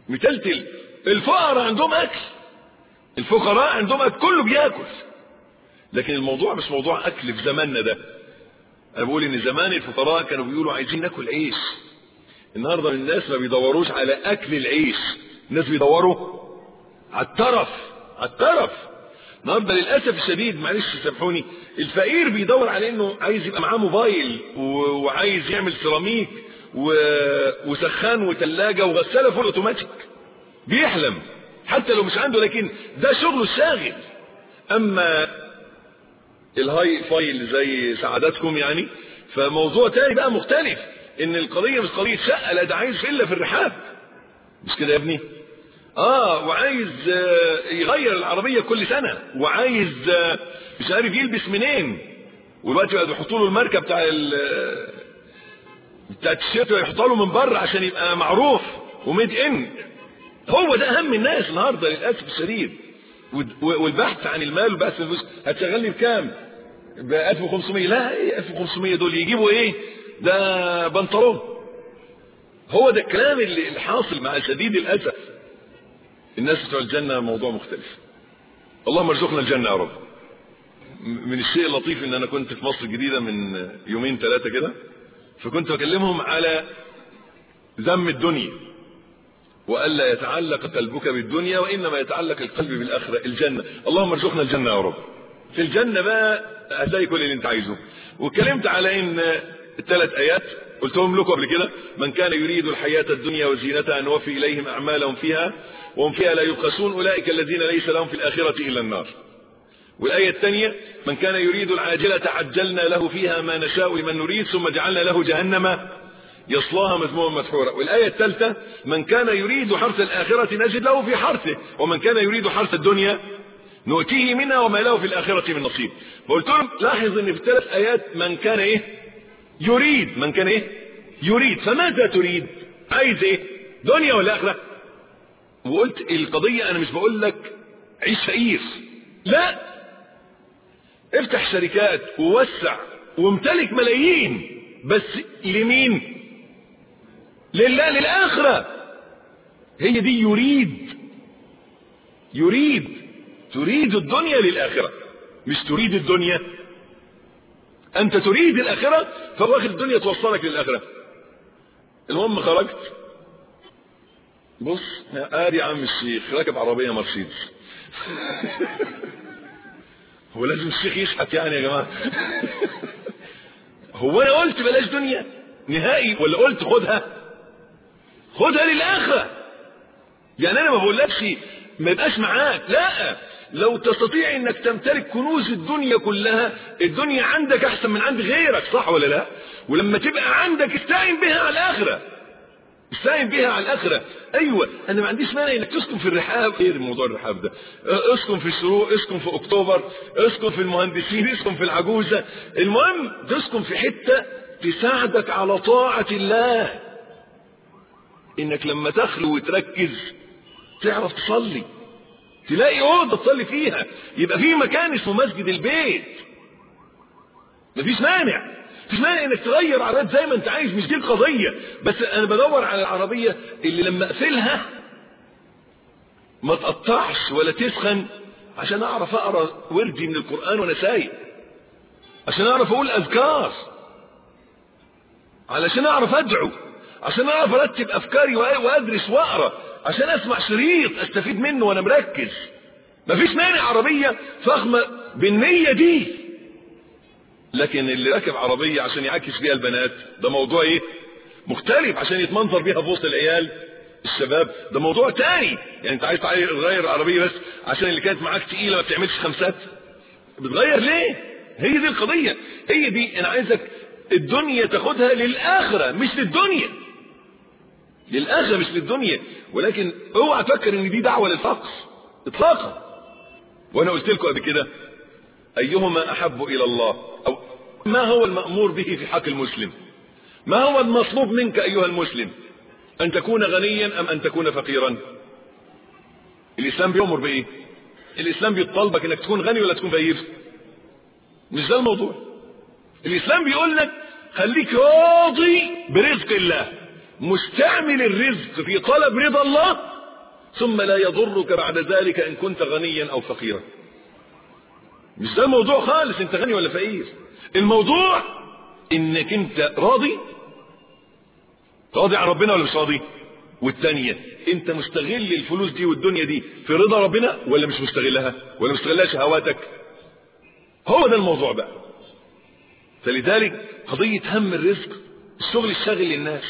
متلتل الفقراء عندهم اكل الفقراء عندهم اكل كله بياكل لكن الموضوع مش موضوع اكل في زماننا ده انا بقول ان زمان الفقراء كانوا بيقولوا عايزين ناكل عيش النهارده الناس ما بيدوروش على اكل العيش الناس بيدوروا على الترف على الترف النهارده للاسف الشديد معلش سامحوني الفقير بيدور على انه عايز يبقى معاه موبايل وعايز يعمل سيراميك و... وسخان وثلاجه وغساله فول اوتوماتيك بيحلم حتى لو مش عنده لكن ده شغله الشاغل اما الهاي فايل زي سعادتكم يعني فموضوع تاني بقى مختلف ان القضيه مش قضيه شقه لا ده عايز فيلا في الرحاب مش كده يا ابني اه وعايز يغير العربيه كل سنه وعايز مش عارف يلبس منين ودلوقتي بقى بيحطوا له الماركه بتاع بتاع التيشيرت يحطها له من بره عشان يبقى معروف وميد ان هو ده اهم الناس النهارده للاسف الشديد والبحث عن المال والبحث عن الفلوس هتشغلني بكام؟ ب 1500 لا ايه 1500 دول يجيبوا ايه؟ ده بنطلون هو ده الكلام اللي الحاصل مع شديد الاسف الناس بتوع الجنه موضوع مختلف اللهم ارزقنا الجنه يا رب من الشيء اللطيف ان انا كنت في مصر الجديده من يومين ثلاثه كده فكنت بكلمهم على ذم الدنيا والا يتعلق قلبك بالدنيا وانما يتعلق القلب بالاخره الجنه اللهم ارزقنا الجنه يا رب في الجنه بقى هتلاقي كل اللي انت عايزه واتكلمت على ان الثلاث ايات قلتهم لكم قبل كده من كان يريد الحياه الدنيا وزينتها نوفي اليهم اعمالهم فيها وهم فيها لا يبخسون اولئك الذين ليس لهم في الاخره الا النار والآية الثانية من كان يريد العاجلة عجلنا له فيها ما نشاء لمن نريد ثم جعلنا له جهنم يصلاها مذموما مدحورا والآية الثالثة من كان يريد حرث الآخرة نجد له في حرثه ومن كان يريد حرث الدنيا نؤتيه منها وما له في الآخرة من نصيب فقلت لهم لاحظ ان في الثلاث آيات من كان ايه يريد من كان ايه يريد فماذا تريد عايز ايه دنيا ولا آخرة وقلت القضية انا مش بقول لك عيش فقير لا افتح شركات ووسع وامتلك ملايين بس لمين لله للآخرة هي دي يريد يريد تريد الدنيا للآخرة مش تريد الدنيا أنت تريد الآخرة فواخد الدنيا توصلك للآخرة المهم خرجت بص ادي يا عم الشيخ راكب عربية مرسيدس هو لازم الشيخ يشحت يعني يا جماعة هو انا قلت بلاش دنيا نهائي ولا قلت خدها خدها للآخرة يعني انا ما بقولكش ما يبقاش معاك لا لو تستطيع انك تمتلك كنوز الدنيا كلها الدنيا عندك احسن من عند غيرك صح ولا لا ولما تبقى عندك استعين بها على الاخره استعين بها على الاخره ايوه انا ما عنديش مانع انك تسكن في الرحاب ايه موضوع الرحاب ده اسكن في الشروق اسكن في اكتوبر اسكن في المهندسين اسكن في العجوزه المهم تسكن في حته تساعدك على طاعه الله انك لما تخلو وتركز تعرف تصلي تلاقي اوضه تصلي فيها يبقى في مكان اسمه مسجد البيت مفيش مانع مفيش مانع انك تغير عادات زي ما انت عايز مش دي القضيه بس انا بدور على العربيه اللي لما اقفلها ما تقطعش ولا تسخن عشان اعرف اقرا وردي من القران وانا سايق عشان اعرف اقول اذكار علشان اعرف ادعو عشان اعرف ارتب افكاري وادرس واقرا عشان اسمع شريط استفيد منه وانا مركز مفيش مانع عربيه فخمه بالنيه دي لكن اللي راكب عربيه عشان يعكس بيها البنات ده موضوع ايه مختلف عشان يتمنظر بيها في وسط العيال الشباب ده موضوع تاني يعني انت عايز تغير العربيه بس عشان اللي كانت معاك تقيله ما بتعملش خمسات بتغير ليه هي دي القضيه هي دي انا عايزك الدنيا تاخدها للاخره مش للدنيا للاخره مش للدنيا ولكن اوعى تفكر ان دي دعوه للفقر اطلاقا وانا قلت لكم قبل كده ايهما احب الى الله او ما هو المامور به في حق المسلم ما هو المطلوب منك ايها المسلم ان تكون غنيا ام ان تكون فقيرا الاسلام بيامر بايه الاسلام بيطالبك انك تكون غني ولا تكون فقير مش ده الموضوع الاسلام بيقول لك خليك راضي برزق الله مستعمل الرزق في طلب رضا الله ثم لا يضرك بعد ذلك ان كنت غنيا او فقيرا مش ده الموضوع خالص انت غني ولا فقير الموضوع انك انت راضي راضي عن ربنا ولا مش راضي والتانية انت مستغل الفلوس دي والدنيا دي في رضا ربنا ولا مش مستغلها ولا مستغلها شهواتك هو ده الموضوع بقى فلذلك قضية هم الرزق الشغل الشاغل للناس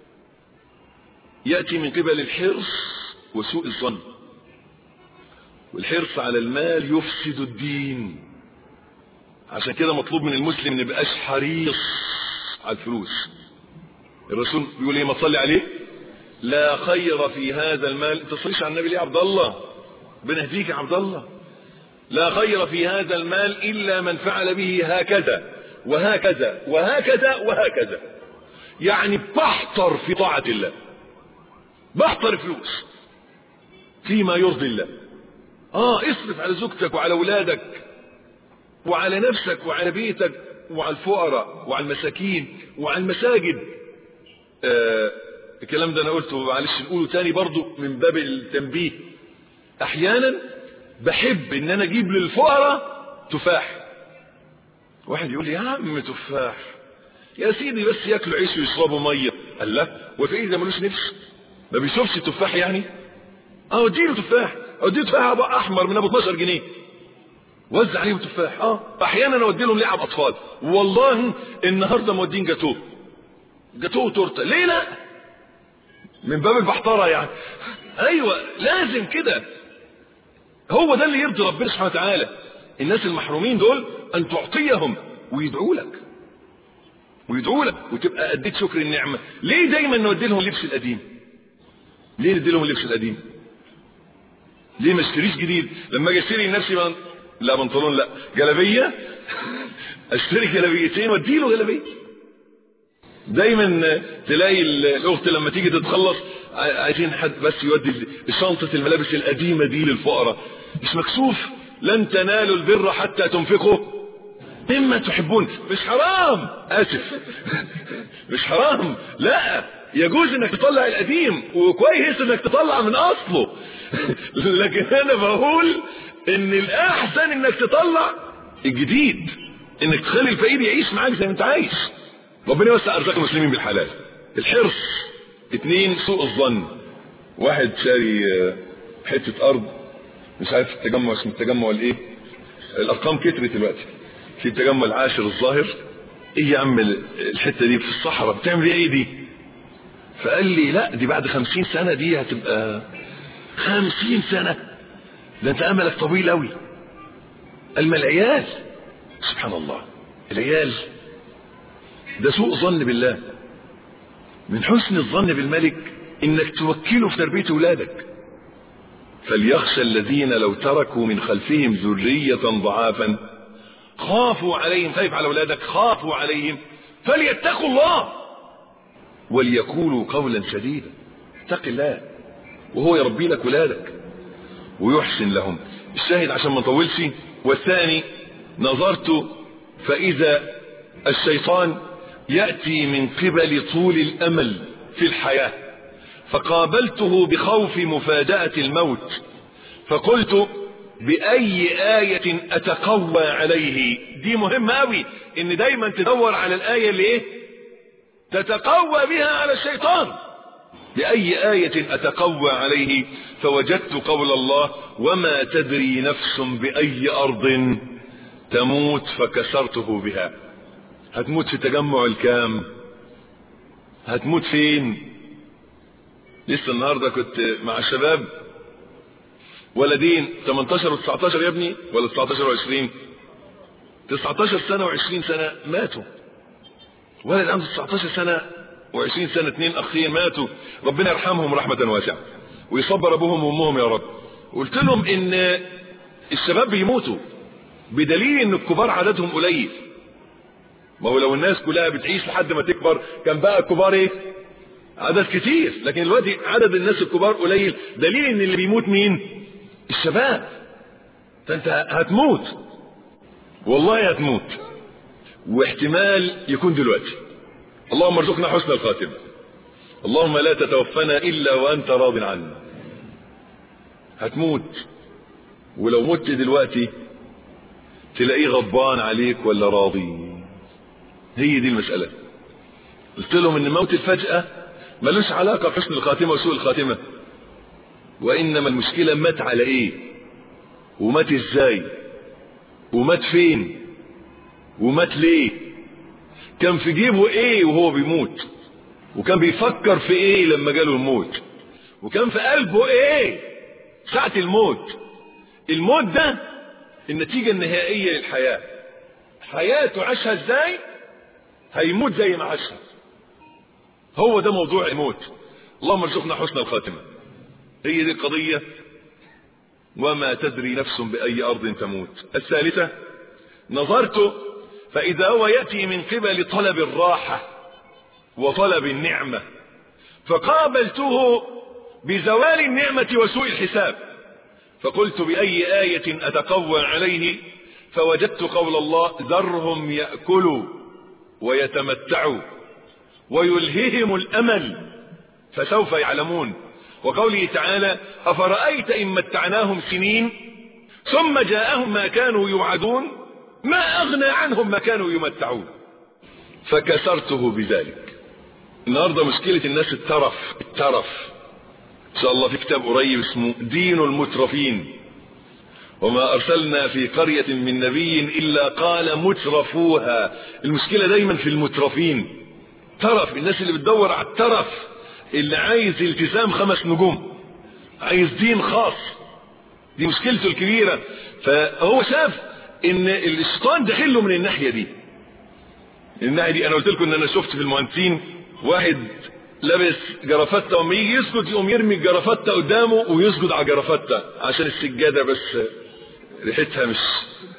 يأتي من قبل الحرص وسوء الظن والحرص على المال يفسد الدين عشان كده مطلوب من المسلم ان يبقاش حريص على الفلوس الرسول بيقول ايه ما تصلي عليه لا خير في هذا المال انت تصليش على النبي ليه يا عبد الله بنهديك يا عبد الله لا خير في هذا المال الا من فعل به هكذا وهكذا وهكذا وهكذا يعني بحتر في طاعة الله بحتر فلوس فيما يرضي الله اه اصرف على زوجتك وعلى اولادك وعلى نفسك وعلى بيتك وعلى الفقراء وعلى المساكين وعلى المساجد آه الكلام ده انا قلته معلش نقوله تاني برضو من باب التنبيه احيانا بحب ان انا اجيب للفقراء تفاح واحد يقول لي يا عم تفاح يا سيدي بس ياكلوا عيش ويشربوا ميه قال لا وفي ايه ده ملوش نفس ما بيشوفش التفاح يعني اه اديله تفاح اديله تفاح ابقى احمر من ابو 12 جنيه وزع عليهم تفاح اه احيانا اودي لهم لعب اطفال والله النهارده مودين جاتوه جاتوه وتورته ليه لا من باب البحتره يعني ايوه لازم كده هو ده اللي يرضي ربنا سبحانه وتعالى الناس المحرومين دول ان تعطيهم ويدعوا لك ويدعوا لك وتبقى اديت شكر النعمه ليه دايما نودي لهم اللبس القديم ليه ندي لهم اللبس القديم ليه ما اشتريش جديد لما اجي اشتري لنفسي من... لا بنطلون لا جلابيه اشتري جلابيتين وادي له جلابيه دايما تلاقي الاخت لما تيجي تتخلص عايزين حد بس يودي شنطه الملابس القديمه دي للفقراء مش مكسوف لن تنالوا البر حتى تنفقوا مما تحبون مش حرام اسف مش حرام لا يجوز انك تطلع القديم وكويس انك تطلع من اصله لكن انا بقول ان الاحسن انك تطلع الجديد انك تخلي الفقير يعيش معاك زي ما انت عايش ربنا يوسع ارزاق المسلمين بالحلال الحرص اتنين سوء الظن واحد شاري حته ارض مش عارف التجمع اسمه التجمع الايه الارقام كترت دلوقتي في التجمع العاشر الظاهر ايه يا عم الحته دي في الصحراء بتعمل ايه دي فقال لي لا دي بعد خمسين سنه دي هتبقى خمسين سنه ده انت املك طويل قوي قال ما العيال سبحان الله العيال ده سوء ظن بالله من حسن الظن بالملك انك توكله في تربيه اولادك فليخشى الذين لو تركوا من خلفهم ذريه ضعافا خافوا عليهم خايف على اولادك خافوا عليهم فليتقوا الله وليقولوا قولا سديدا اتق الله وهو يربي لك ولادك ويحسن لهم الشاهد عشان ما نطولش والثاني نظرت فاذا الشيطان ياتي من قبل طول الامل في الحياه فقابلته بخوف مفاجاه الموت فقلت باي ايه اتقوى عليه دي مهمه قوي ان دايما تدور على الايه اللي ايه تتقوى بها على الشيطان بأي آية أتقوى عليه فوجدت قول الله وما تدري نفس بأي أرض تموت فكسرته بها هتموت في تجمع الكام هتموت فين لسه النهاردة كنت مع الشباب ولدين 18 و 19 يا ابني ولا 19 و 20 19 سنة و20 سنة ماتوا ولد عنده 19 سنة و20 سنة اثنين اخين ماتوا ربنا يرحمهم رحمة واسعة ويصبر ابوهم وامهم يا رب قلت لهم ان الشباب بيموتوا بدليل ان الكبار عددهم قليل ما هو لو الناس كلها بتعيش لحد ما تكبر كان بقى الكبار ايه عدد كتير لكن دلوقتي عدد الناس الكبار قليل دليل ان اللي بيموت مين الشباب فانت هتموت والله هتموت واحتمال يكون دلوقتي اللهم ارزقنا حسن الخاتمة اللهم لا تتوفنا إلا وأنت راض عنا هتموت ولو مت دلوقتي تلاقيه غضبان عليك ولا راضي هي دي المسألة قلت لهم ان موت الفجأة ملوش علاقة بحسن الخاتمة وسوء الخاتمة وانما المشكلة مات على ايه ومات ازاي ومات فين ومات ليه كان في جيبه ايه وهو بيموت وكان بيفكر في ايه لما جاله الموت وكان في قلبه ايه ساعة الموت الموت ده النتيجة النهائية للحياة حياته عاشها ازاي هيموت زي ما عاشها هو ده موضوع الموت اللهم ارزقنا حسن الخاتمة هي دي القضية وما تدري نفس بأي أرض تموت الثالثة نظرت فإذا هو يأتي من قبل طلب الراحة وطلب النعمة فقابلته بزوال النعمة وسوء الحساب فقلت بأي آية أتقوى عليه فوجدت قول الله ذرهم يأكلوا ويتمتعوا ويلههم الأمل فسوف يعلمون وقوله تعالى أفرأيت إن متعناهم سنين ثم جاءهم ما كانوا يوعدون ما أغنى عنهم ما كانوا يمتعون فكسرته بذلك النهاردة مشكلة الناس الترف الترف إن شاء الله في كتاب قريب اسمه دين المترفين وما أرسلنا في قرية من نبي إلا قال مترفوها المشكلة دايما في المترفين ترف الناس اللي بتدور على الترف اللي عايز التزام خمس نجوم عايز دين خاص دي مشكلته الكبيرة فهو شاف ان الشيطان داخل له من الناحية دي الناحية دي انا قلت لكم ان انا شفت في المهندسين واحد لابس جرافته وما يجي يسجد يقوم يرمي الجرافته قدامه ويسجد على جرافته عشان السجاده بس ريحتها مش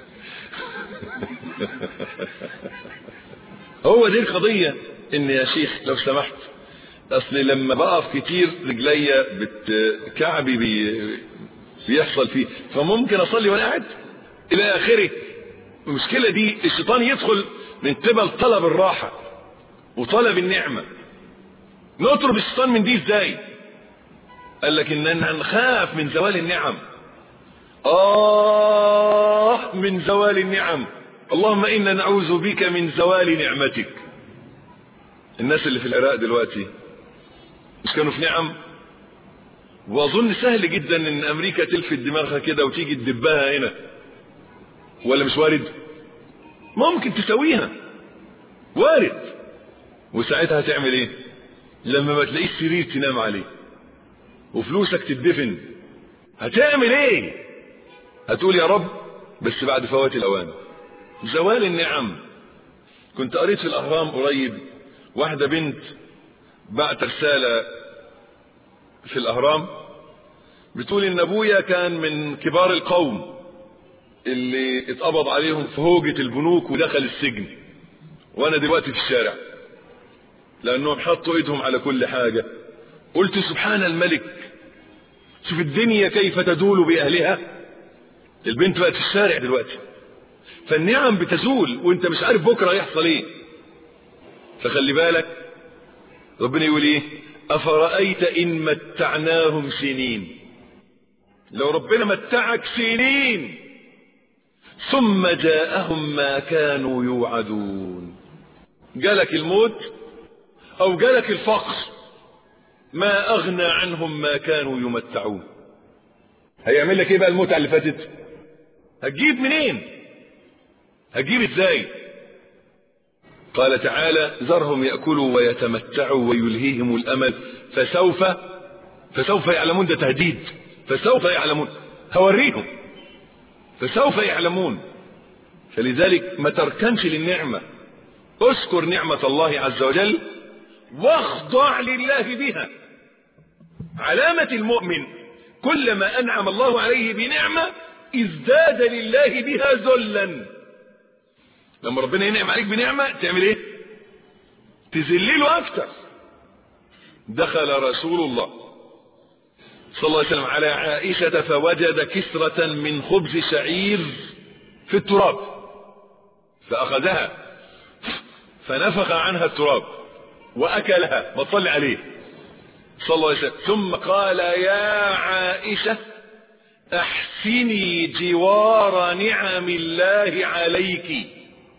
هو دي القضيه ان يا شيخ لو سمحت اصل لما بقف كتير رجليا بت كعبي بي... بيحصل فيه فممكن اصلي وانا قاعد الى اخره المشكله دي الشيطان يدخل من قبل طلب الراحه وطلب النعمه نطرد الشيطان من دي ازاي قال لك اننا نخاف من زوال النعم اه من زوال النعم اللهم انا نعوذ بك من زوال نعمتك الناس اللي في العراق دلوقتي مش كانوا في نعم واظن سهل جدا ان امريكا تلفت دماغها كده وتيجي تدبها هنا ولا مش وارد ممكن تسويها وارد وساعتها هتعمل ايه لما ما تلاقيش سرير تنام عليه وفلوسك تدفن هتعمل ايه هتقول يا رب بس بعد فوات الاوان زوال النعم كنت قريت في الاهرام قريب واحده بنت بعت رساله في الاهرام بتقول ان ابويا كان من كبار القوم اللي اتقبض عليهم في هوجة البنوك ودخل السجن وانا دلوقتي في الشارع لانهم حطوا ايدهم على كل حاجة قلت سبحان الملك شوف الدنيا كيف تدول باهلها البنت بقت في الشارع دلوقتي فالنعم بتزول وانت مش عارف بكره يحصل ايه فخلي بالك ربنا يقول ايه افرايت ان متعناهم سنين لو ربنا متعك سنين ثم جاءهم ما كانوا يوعدون جالك الموت او جالك الفقر ما اغنى عنهم ما كانوا يمتعون هيعمل لك ايه بقى المتعه اللي فاتت هتجيب منين هتجيب ازاي قال تعالى ذرهم ياكلوا ويتمتعوا ويلهيهم الامل فسوف فسوف يعلمون ده تهديد فسوف يعلمون هوريهم فسوف يعلمون فلذلك ما تركنش للنعمه اذكر نعمه الله عز وجل واخضع لله بها علامة المؤمن كلما أنعم الله عليه بنعمة ازداد لله بها ذلا لما ربنا ينعم عليك بنعمة تعمل ايه تذلله أكتر دخل رسول الله صلى الله عليه وسلم على عائشة فوجد كسرة من خبز شعير في التراب فأخذها فنفخ عنها التراب وأكلها ما تصلي عليه صلى الله عليه وسلم ثم قال يا عائشة احسني جوار نعم الله عليك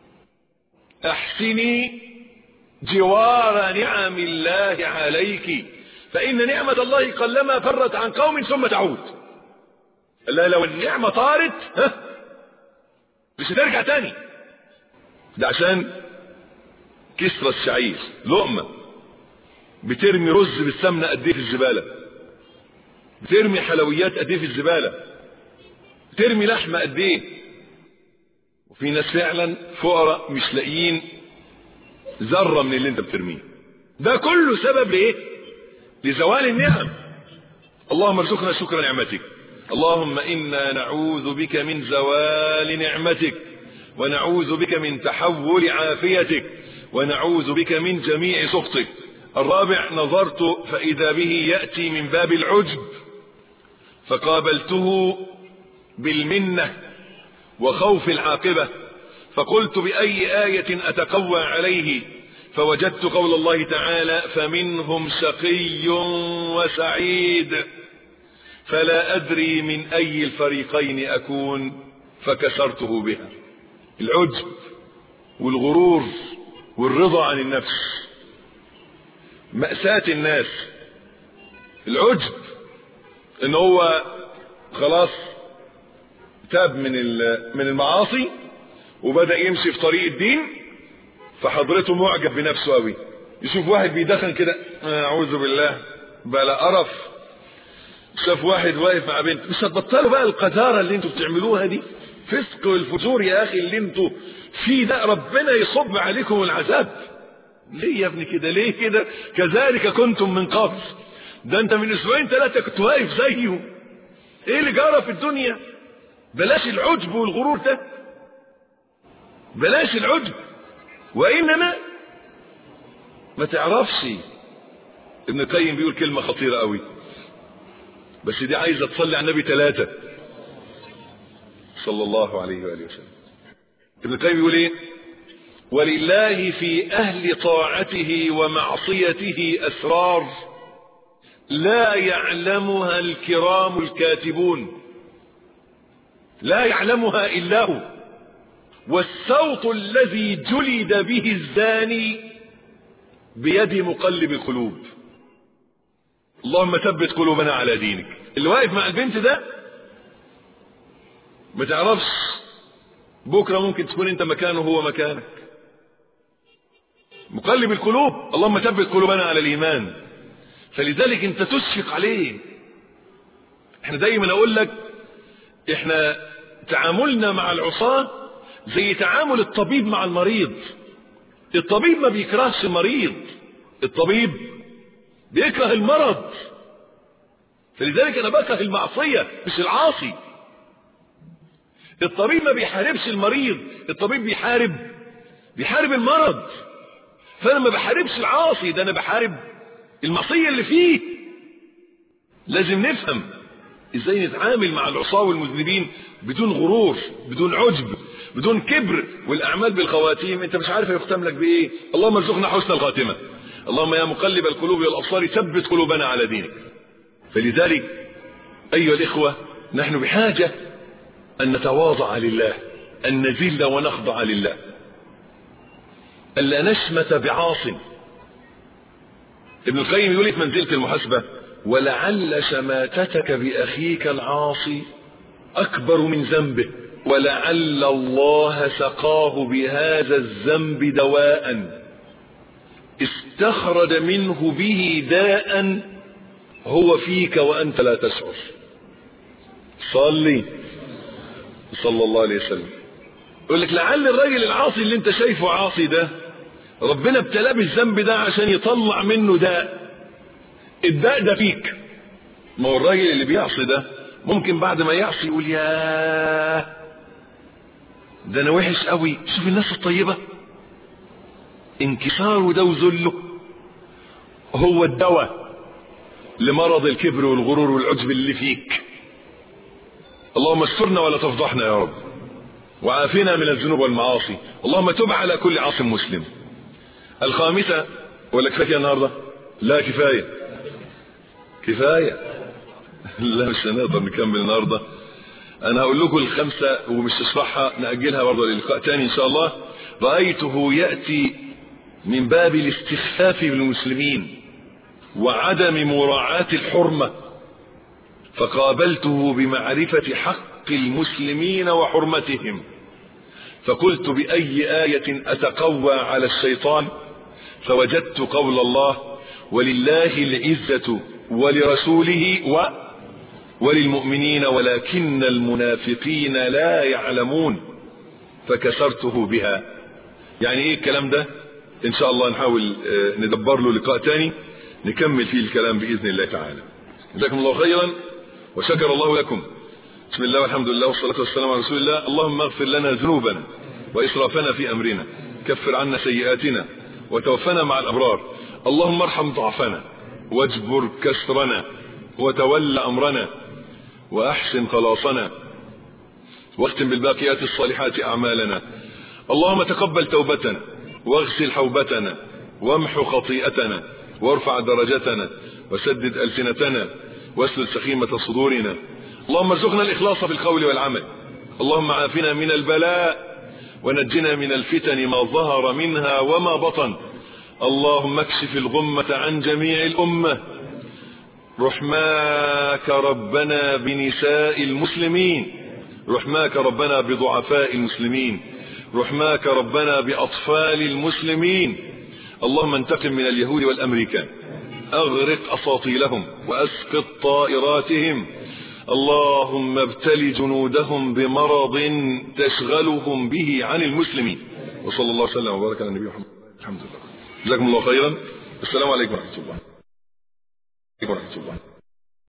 احسني جوار نعم الله عليك فإن نعمة الله قلما فرت عن قوم ثم تعود لا لو النعمة طارت ها مش هترجع تاني ده عشان كسرة الشعير لقمة بترمي رز بالسمنة قد ايه في الزبالة بترمي حلويات قد ايه في الزبالة بترمي لحمة قد ايه وفي ناس فعلا فقراء مش لاقيين ذرة من اللي انت بترميه ده كله سبب لايه لزوال النعم اللهم ارزقنا شكر نعمتك اللهم انا نعوذ بك من زوال نعمتك ونعوذ بك من تحول عافيتك ونعوذ بك من جميع سخطك الرابع نظرت فاذا به ياتي من باب العجب فقابلته بالمنه وخوف العاقبه فقلت باي ايه اتقوى عليه فوجدت قول الله تعالى فمنهم شقي وسعيد فلا ادري من اي الفريقين اكون فكسرته بها العجب والغرور والرضا عن النفس مأساة الناس العجب ان هو خلاص تاب من من المعاصي وبدأ يمشي في طريق الدين فحضرته معجب بنفسه قوي يشوف واحد بيدخن كده اعوذ بالله بلا قرف شاف واحد واقف مع بنت مش هتبطلوا بقى القذارة اللي انتوا بتعملوها دي فسق والفجور يا اخي اللي انتوا فيه ده ربنا يصب عليكم العذاب ليه يا ابني كده ليه كده كذلك كنتم من قبل ده انت من اسبوعين ثلاثة كنت واقف زيه ايه اللي جرى في الدنيا بلاش العجب والغرور ده بلاش العجب وانما ما تعرفش ابن القيم بيقول كلمة خطيرة قوي بس دي عايزة تصلي على النبي ثلاثة صلى الله عليه وآله وسلم ابن القيم بيقول ايه ولله في أهل طاعته ومعصيته أسرار لا يعلمها الكرام الكاتبون لا يعلمها إلا هو والصوت الذي جلد به الزاني بيد مقلب القلوب اللهم ثبت قلوبنا على دينك اللي واقف مع البنت ده ما تعرفش بكرة ممكن تكون انت مكانه وهو مكانك مقلب القلوب اللهم ثبت قلوبنا على الايمان فلذلك انت تشفق عليه احنا دايما اقول لك احنا تعاملنا مع العصاة زي تعامل الطبيب مع المريض الطبيب ما بيكرهش المريض الطبيب بيكره المرض فلذلك انا بكره المعصية مش العاصي الطبيب ما بيحاربش المريض الطبيب بيحارب بيحارب المرض فانا ما بحاربش العاصي ده انا بحارب المعصية اللي فيه لازم نفهم ازاي نتعامل مع العصاة والمذنبين بدون غرور بدون عجب بدون كبر والاعمال بالخواتيم انت مش عارف هيختم لك بايه اللهم ارزقنا حسن الخاتمة اللهم يا مقلب القلوب والابصار ثبت قلوبنا على دينك فلذلك ايها الاخوة نحن بحاجة ان نتواضع لله ان نذل ونخضع لله ألا نشمت بعاص ابن القيم يقول في منزلة المحاسبة ولعل شماتتك بأخيك العاصي أكبر من ذنبه ولعل الله سقاه بهذا الذنب دواء استخرج منه به داء هو فيك وأنت لا تشعر صلي صلى الله عليه وسلم يقول لك لعل الراجل العاصي اللي انت شايفه عاصي ده ربنا ابتلاه بالذنب ده عشان يطلع منه داء الداء ده فيك ما هو الراجل اللي بيعصي ده ممكن بعد ما يعصي يقول يا ده انا وحش قوي شوف الناس الطيبه انكساره ده وذله هو الدواء لمرض الكبر والغرور والعجب اللي فيك اللهم استرنا ولا تفضحنا يا رب وعافنا من الذنوب والمعاصي اللهم تب على كل عاص مسلم الخامسة ولا كفاية النهاردة لا كفاية كفاية لا مش هنقدر نكمل النهاردة انا هقول لكم الخمسة ومش تشرحها نأجلها برضه للقاء تاني ان شاء الله رأيته يأتي من باب الاستخفاف بالمسلمين وعدم مراعاة الحرمة فقابلته بمعرفة حق المسلمين وحرمتهم فقلت بأي آية أتقوى على الشيطان فوجدت قول الله ولله العزة ولرسوله و وللمؤمنين ولكن المنافقين لا يعلمون فكسرته بها يعني ايه الكلام ده ان شاء الله نحاول ندبر له لقاء تاني نكمل فيه الكلام بإذن الله تعالى جزاكم الله خيرا وشكر الله لكم بسم الله والحمد لله والصلاة والسلام على رسول الله اللهم اغفر لنا ذنوبنا وإسرافنا في أمرنا كفر عنا سيئاتنا وتوفنا مع الأبرار اللهم ارحم ضعفنا واجبر كسرنا وتول أمرنا وأحسن خلاصنا واختم بالباقيات الصالحات أعمالنا اللهم تقبل توبتنا واغسل حوبتنا وامحو خطيئتنا وارفع درجتنا وسدد ألسنتنا واسلل سخيمة صدورنا اللهم ارزقنا الإخلاص في القول والعمل اللهم عافنا من البلاء ونجنا من الفتن ما ظهر منها وما بطن اللهم اكشف الغمة عن جميع الأمة رحماك ربنا بنساء المسلمين رحماك ربنا بضعفاء المسلمين رحماك ربنا بأطفال المسلمين اللهم انتقم من اليهود والأمريكان أغرق أساطيلهم وأسقط طائراتهم اللهم ابتل جنودهم بمرض تشغلهم به عن المسلمين وصلى الله وسلم وبارك على النبي محمد الحمد لله جزاكم الله خيرا السلام عليكم ورحمة الله ورحمة الله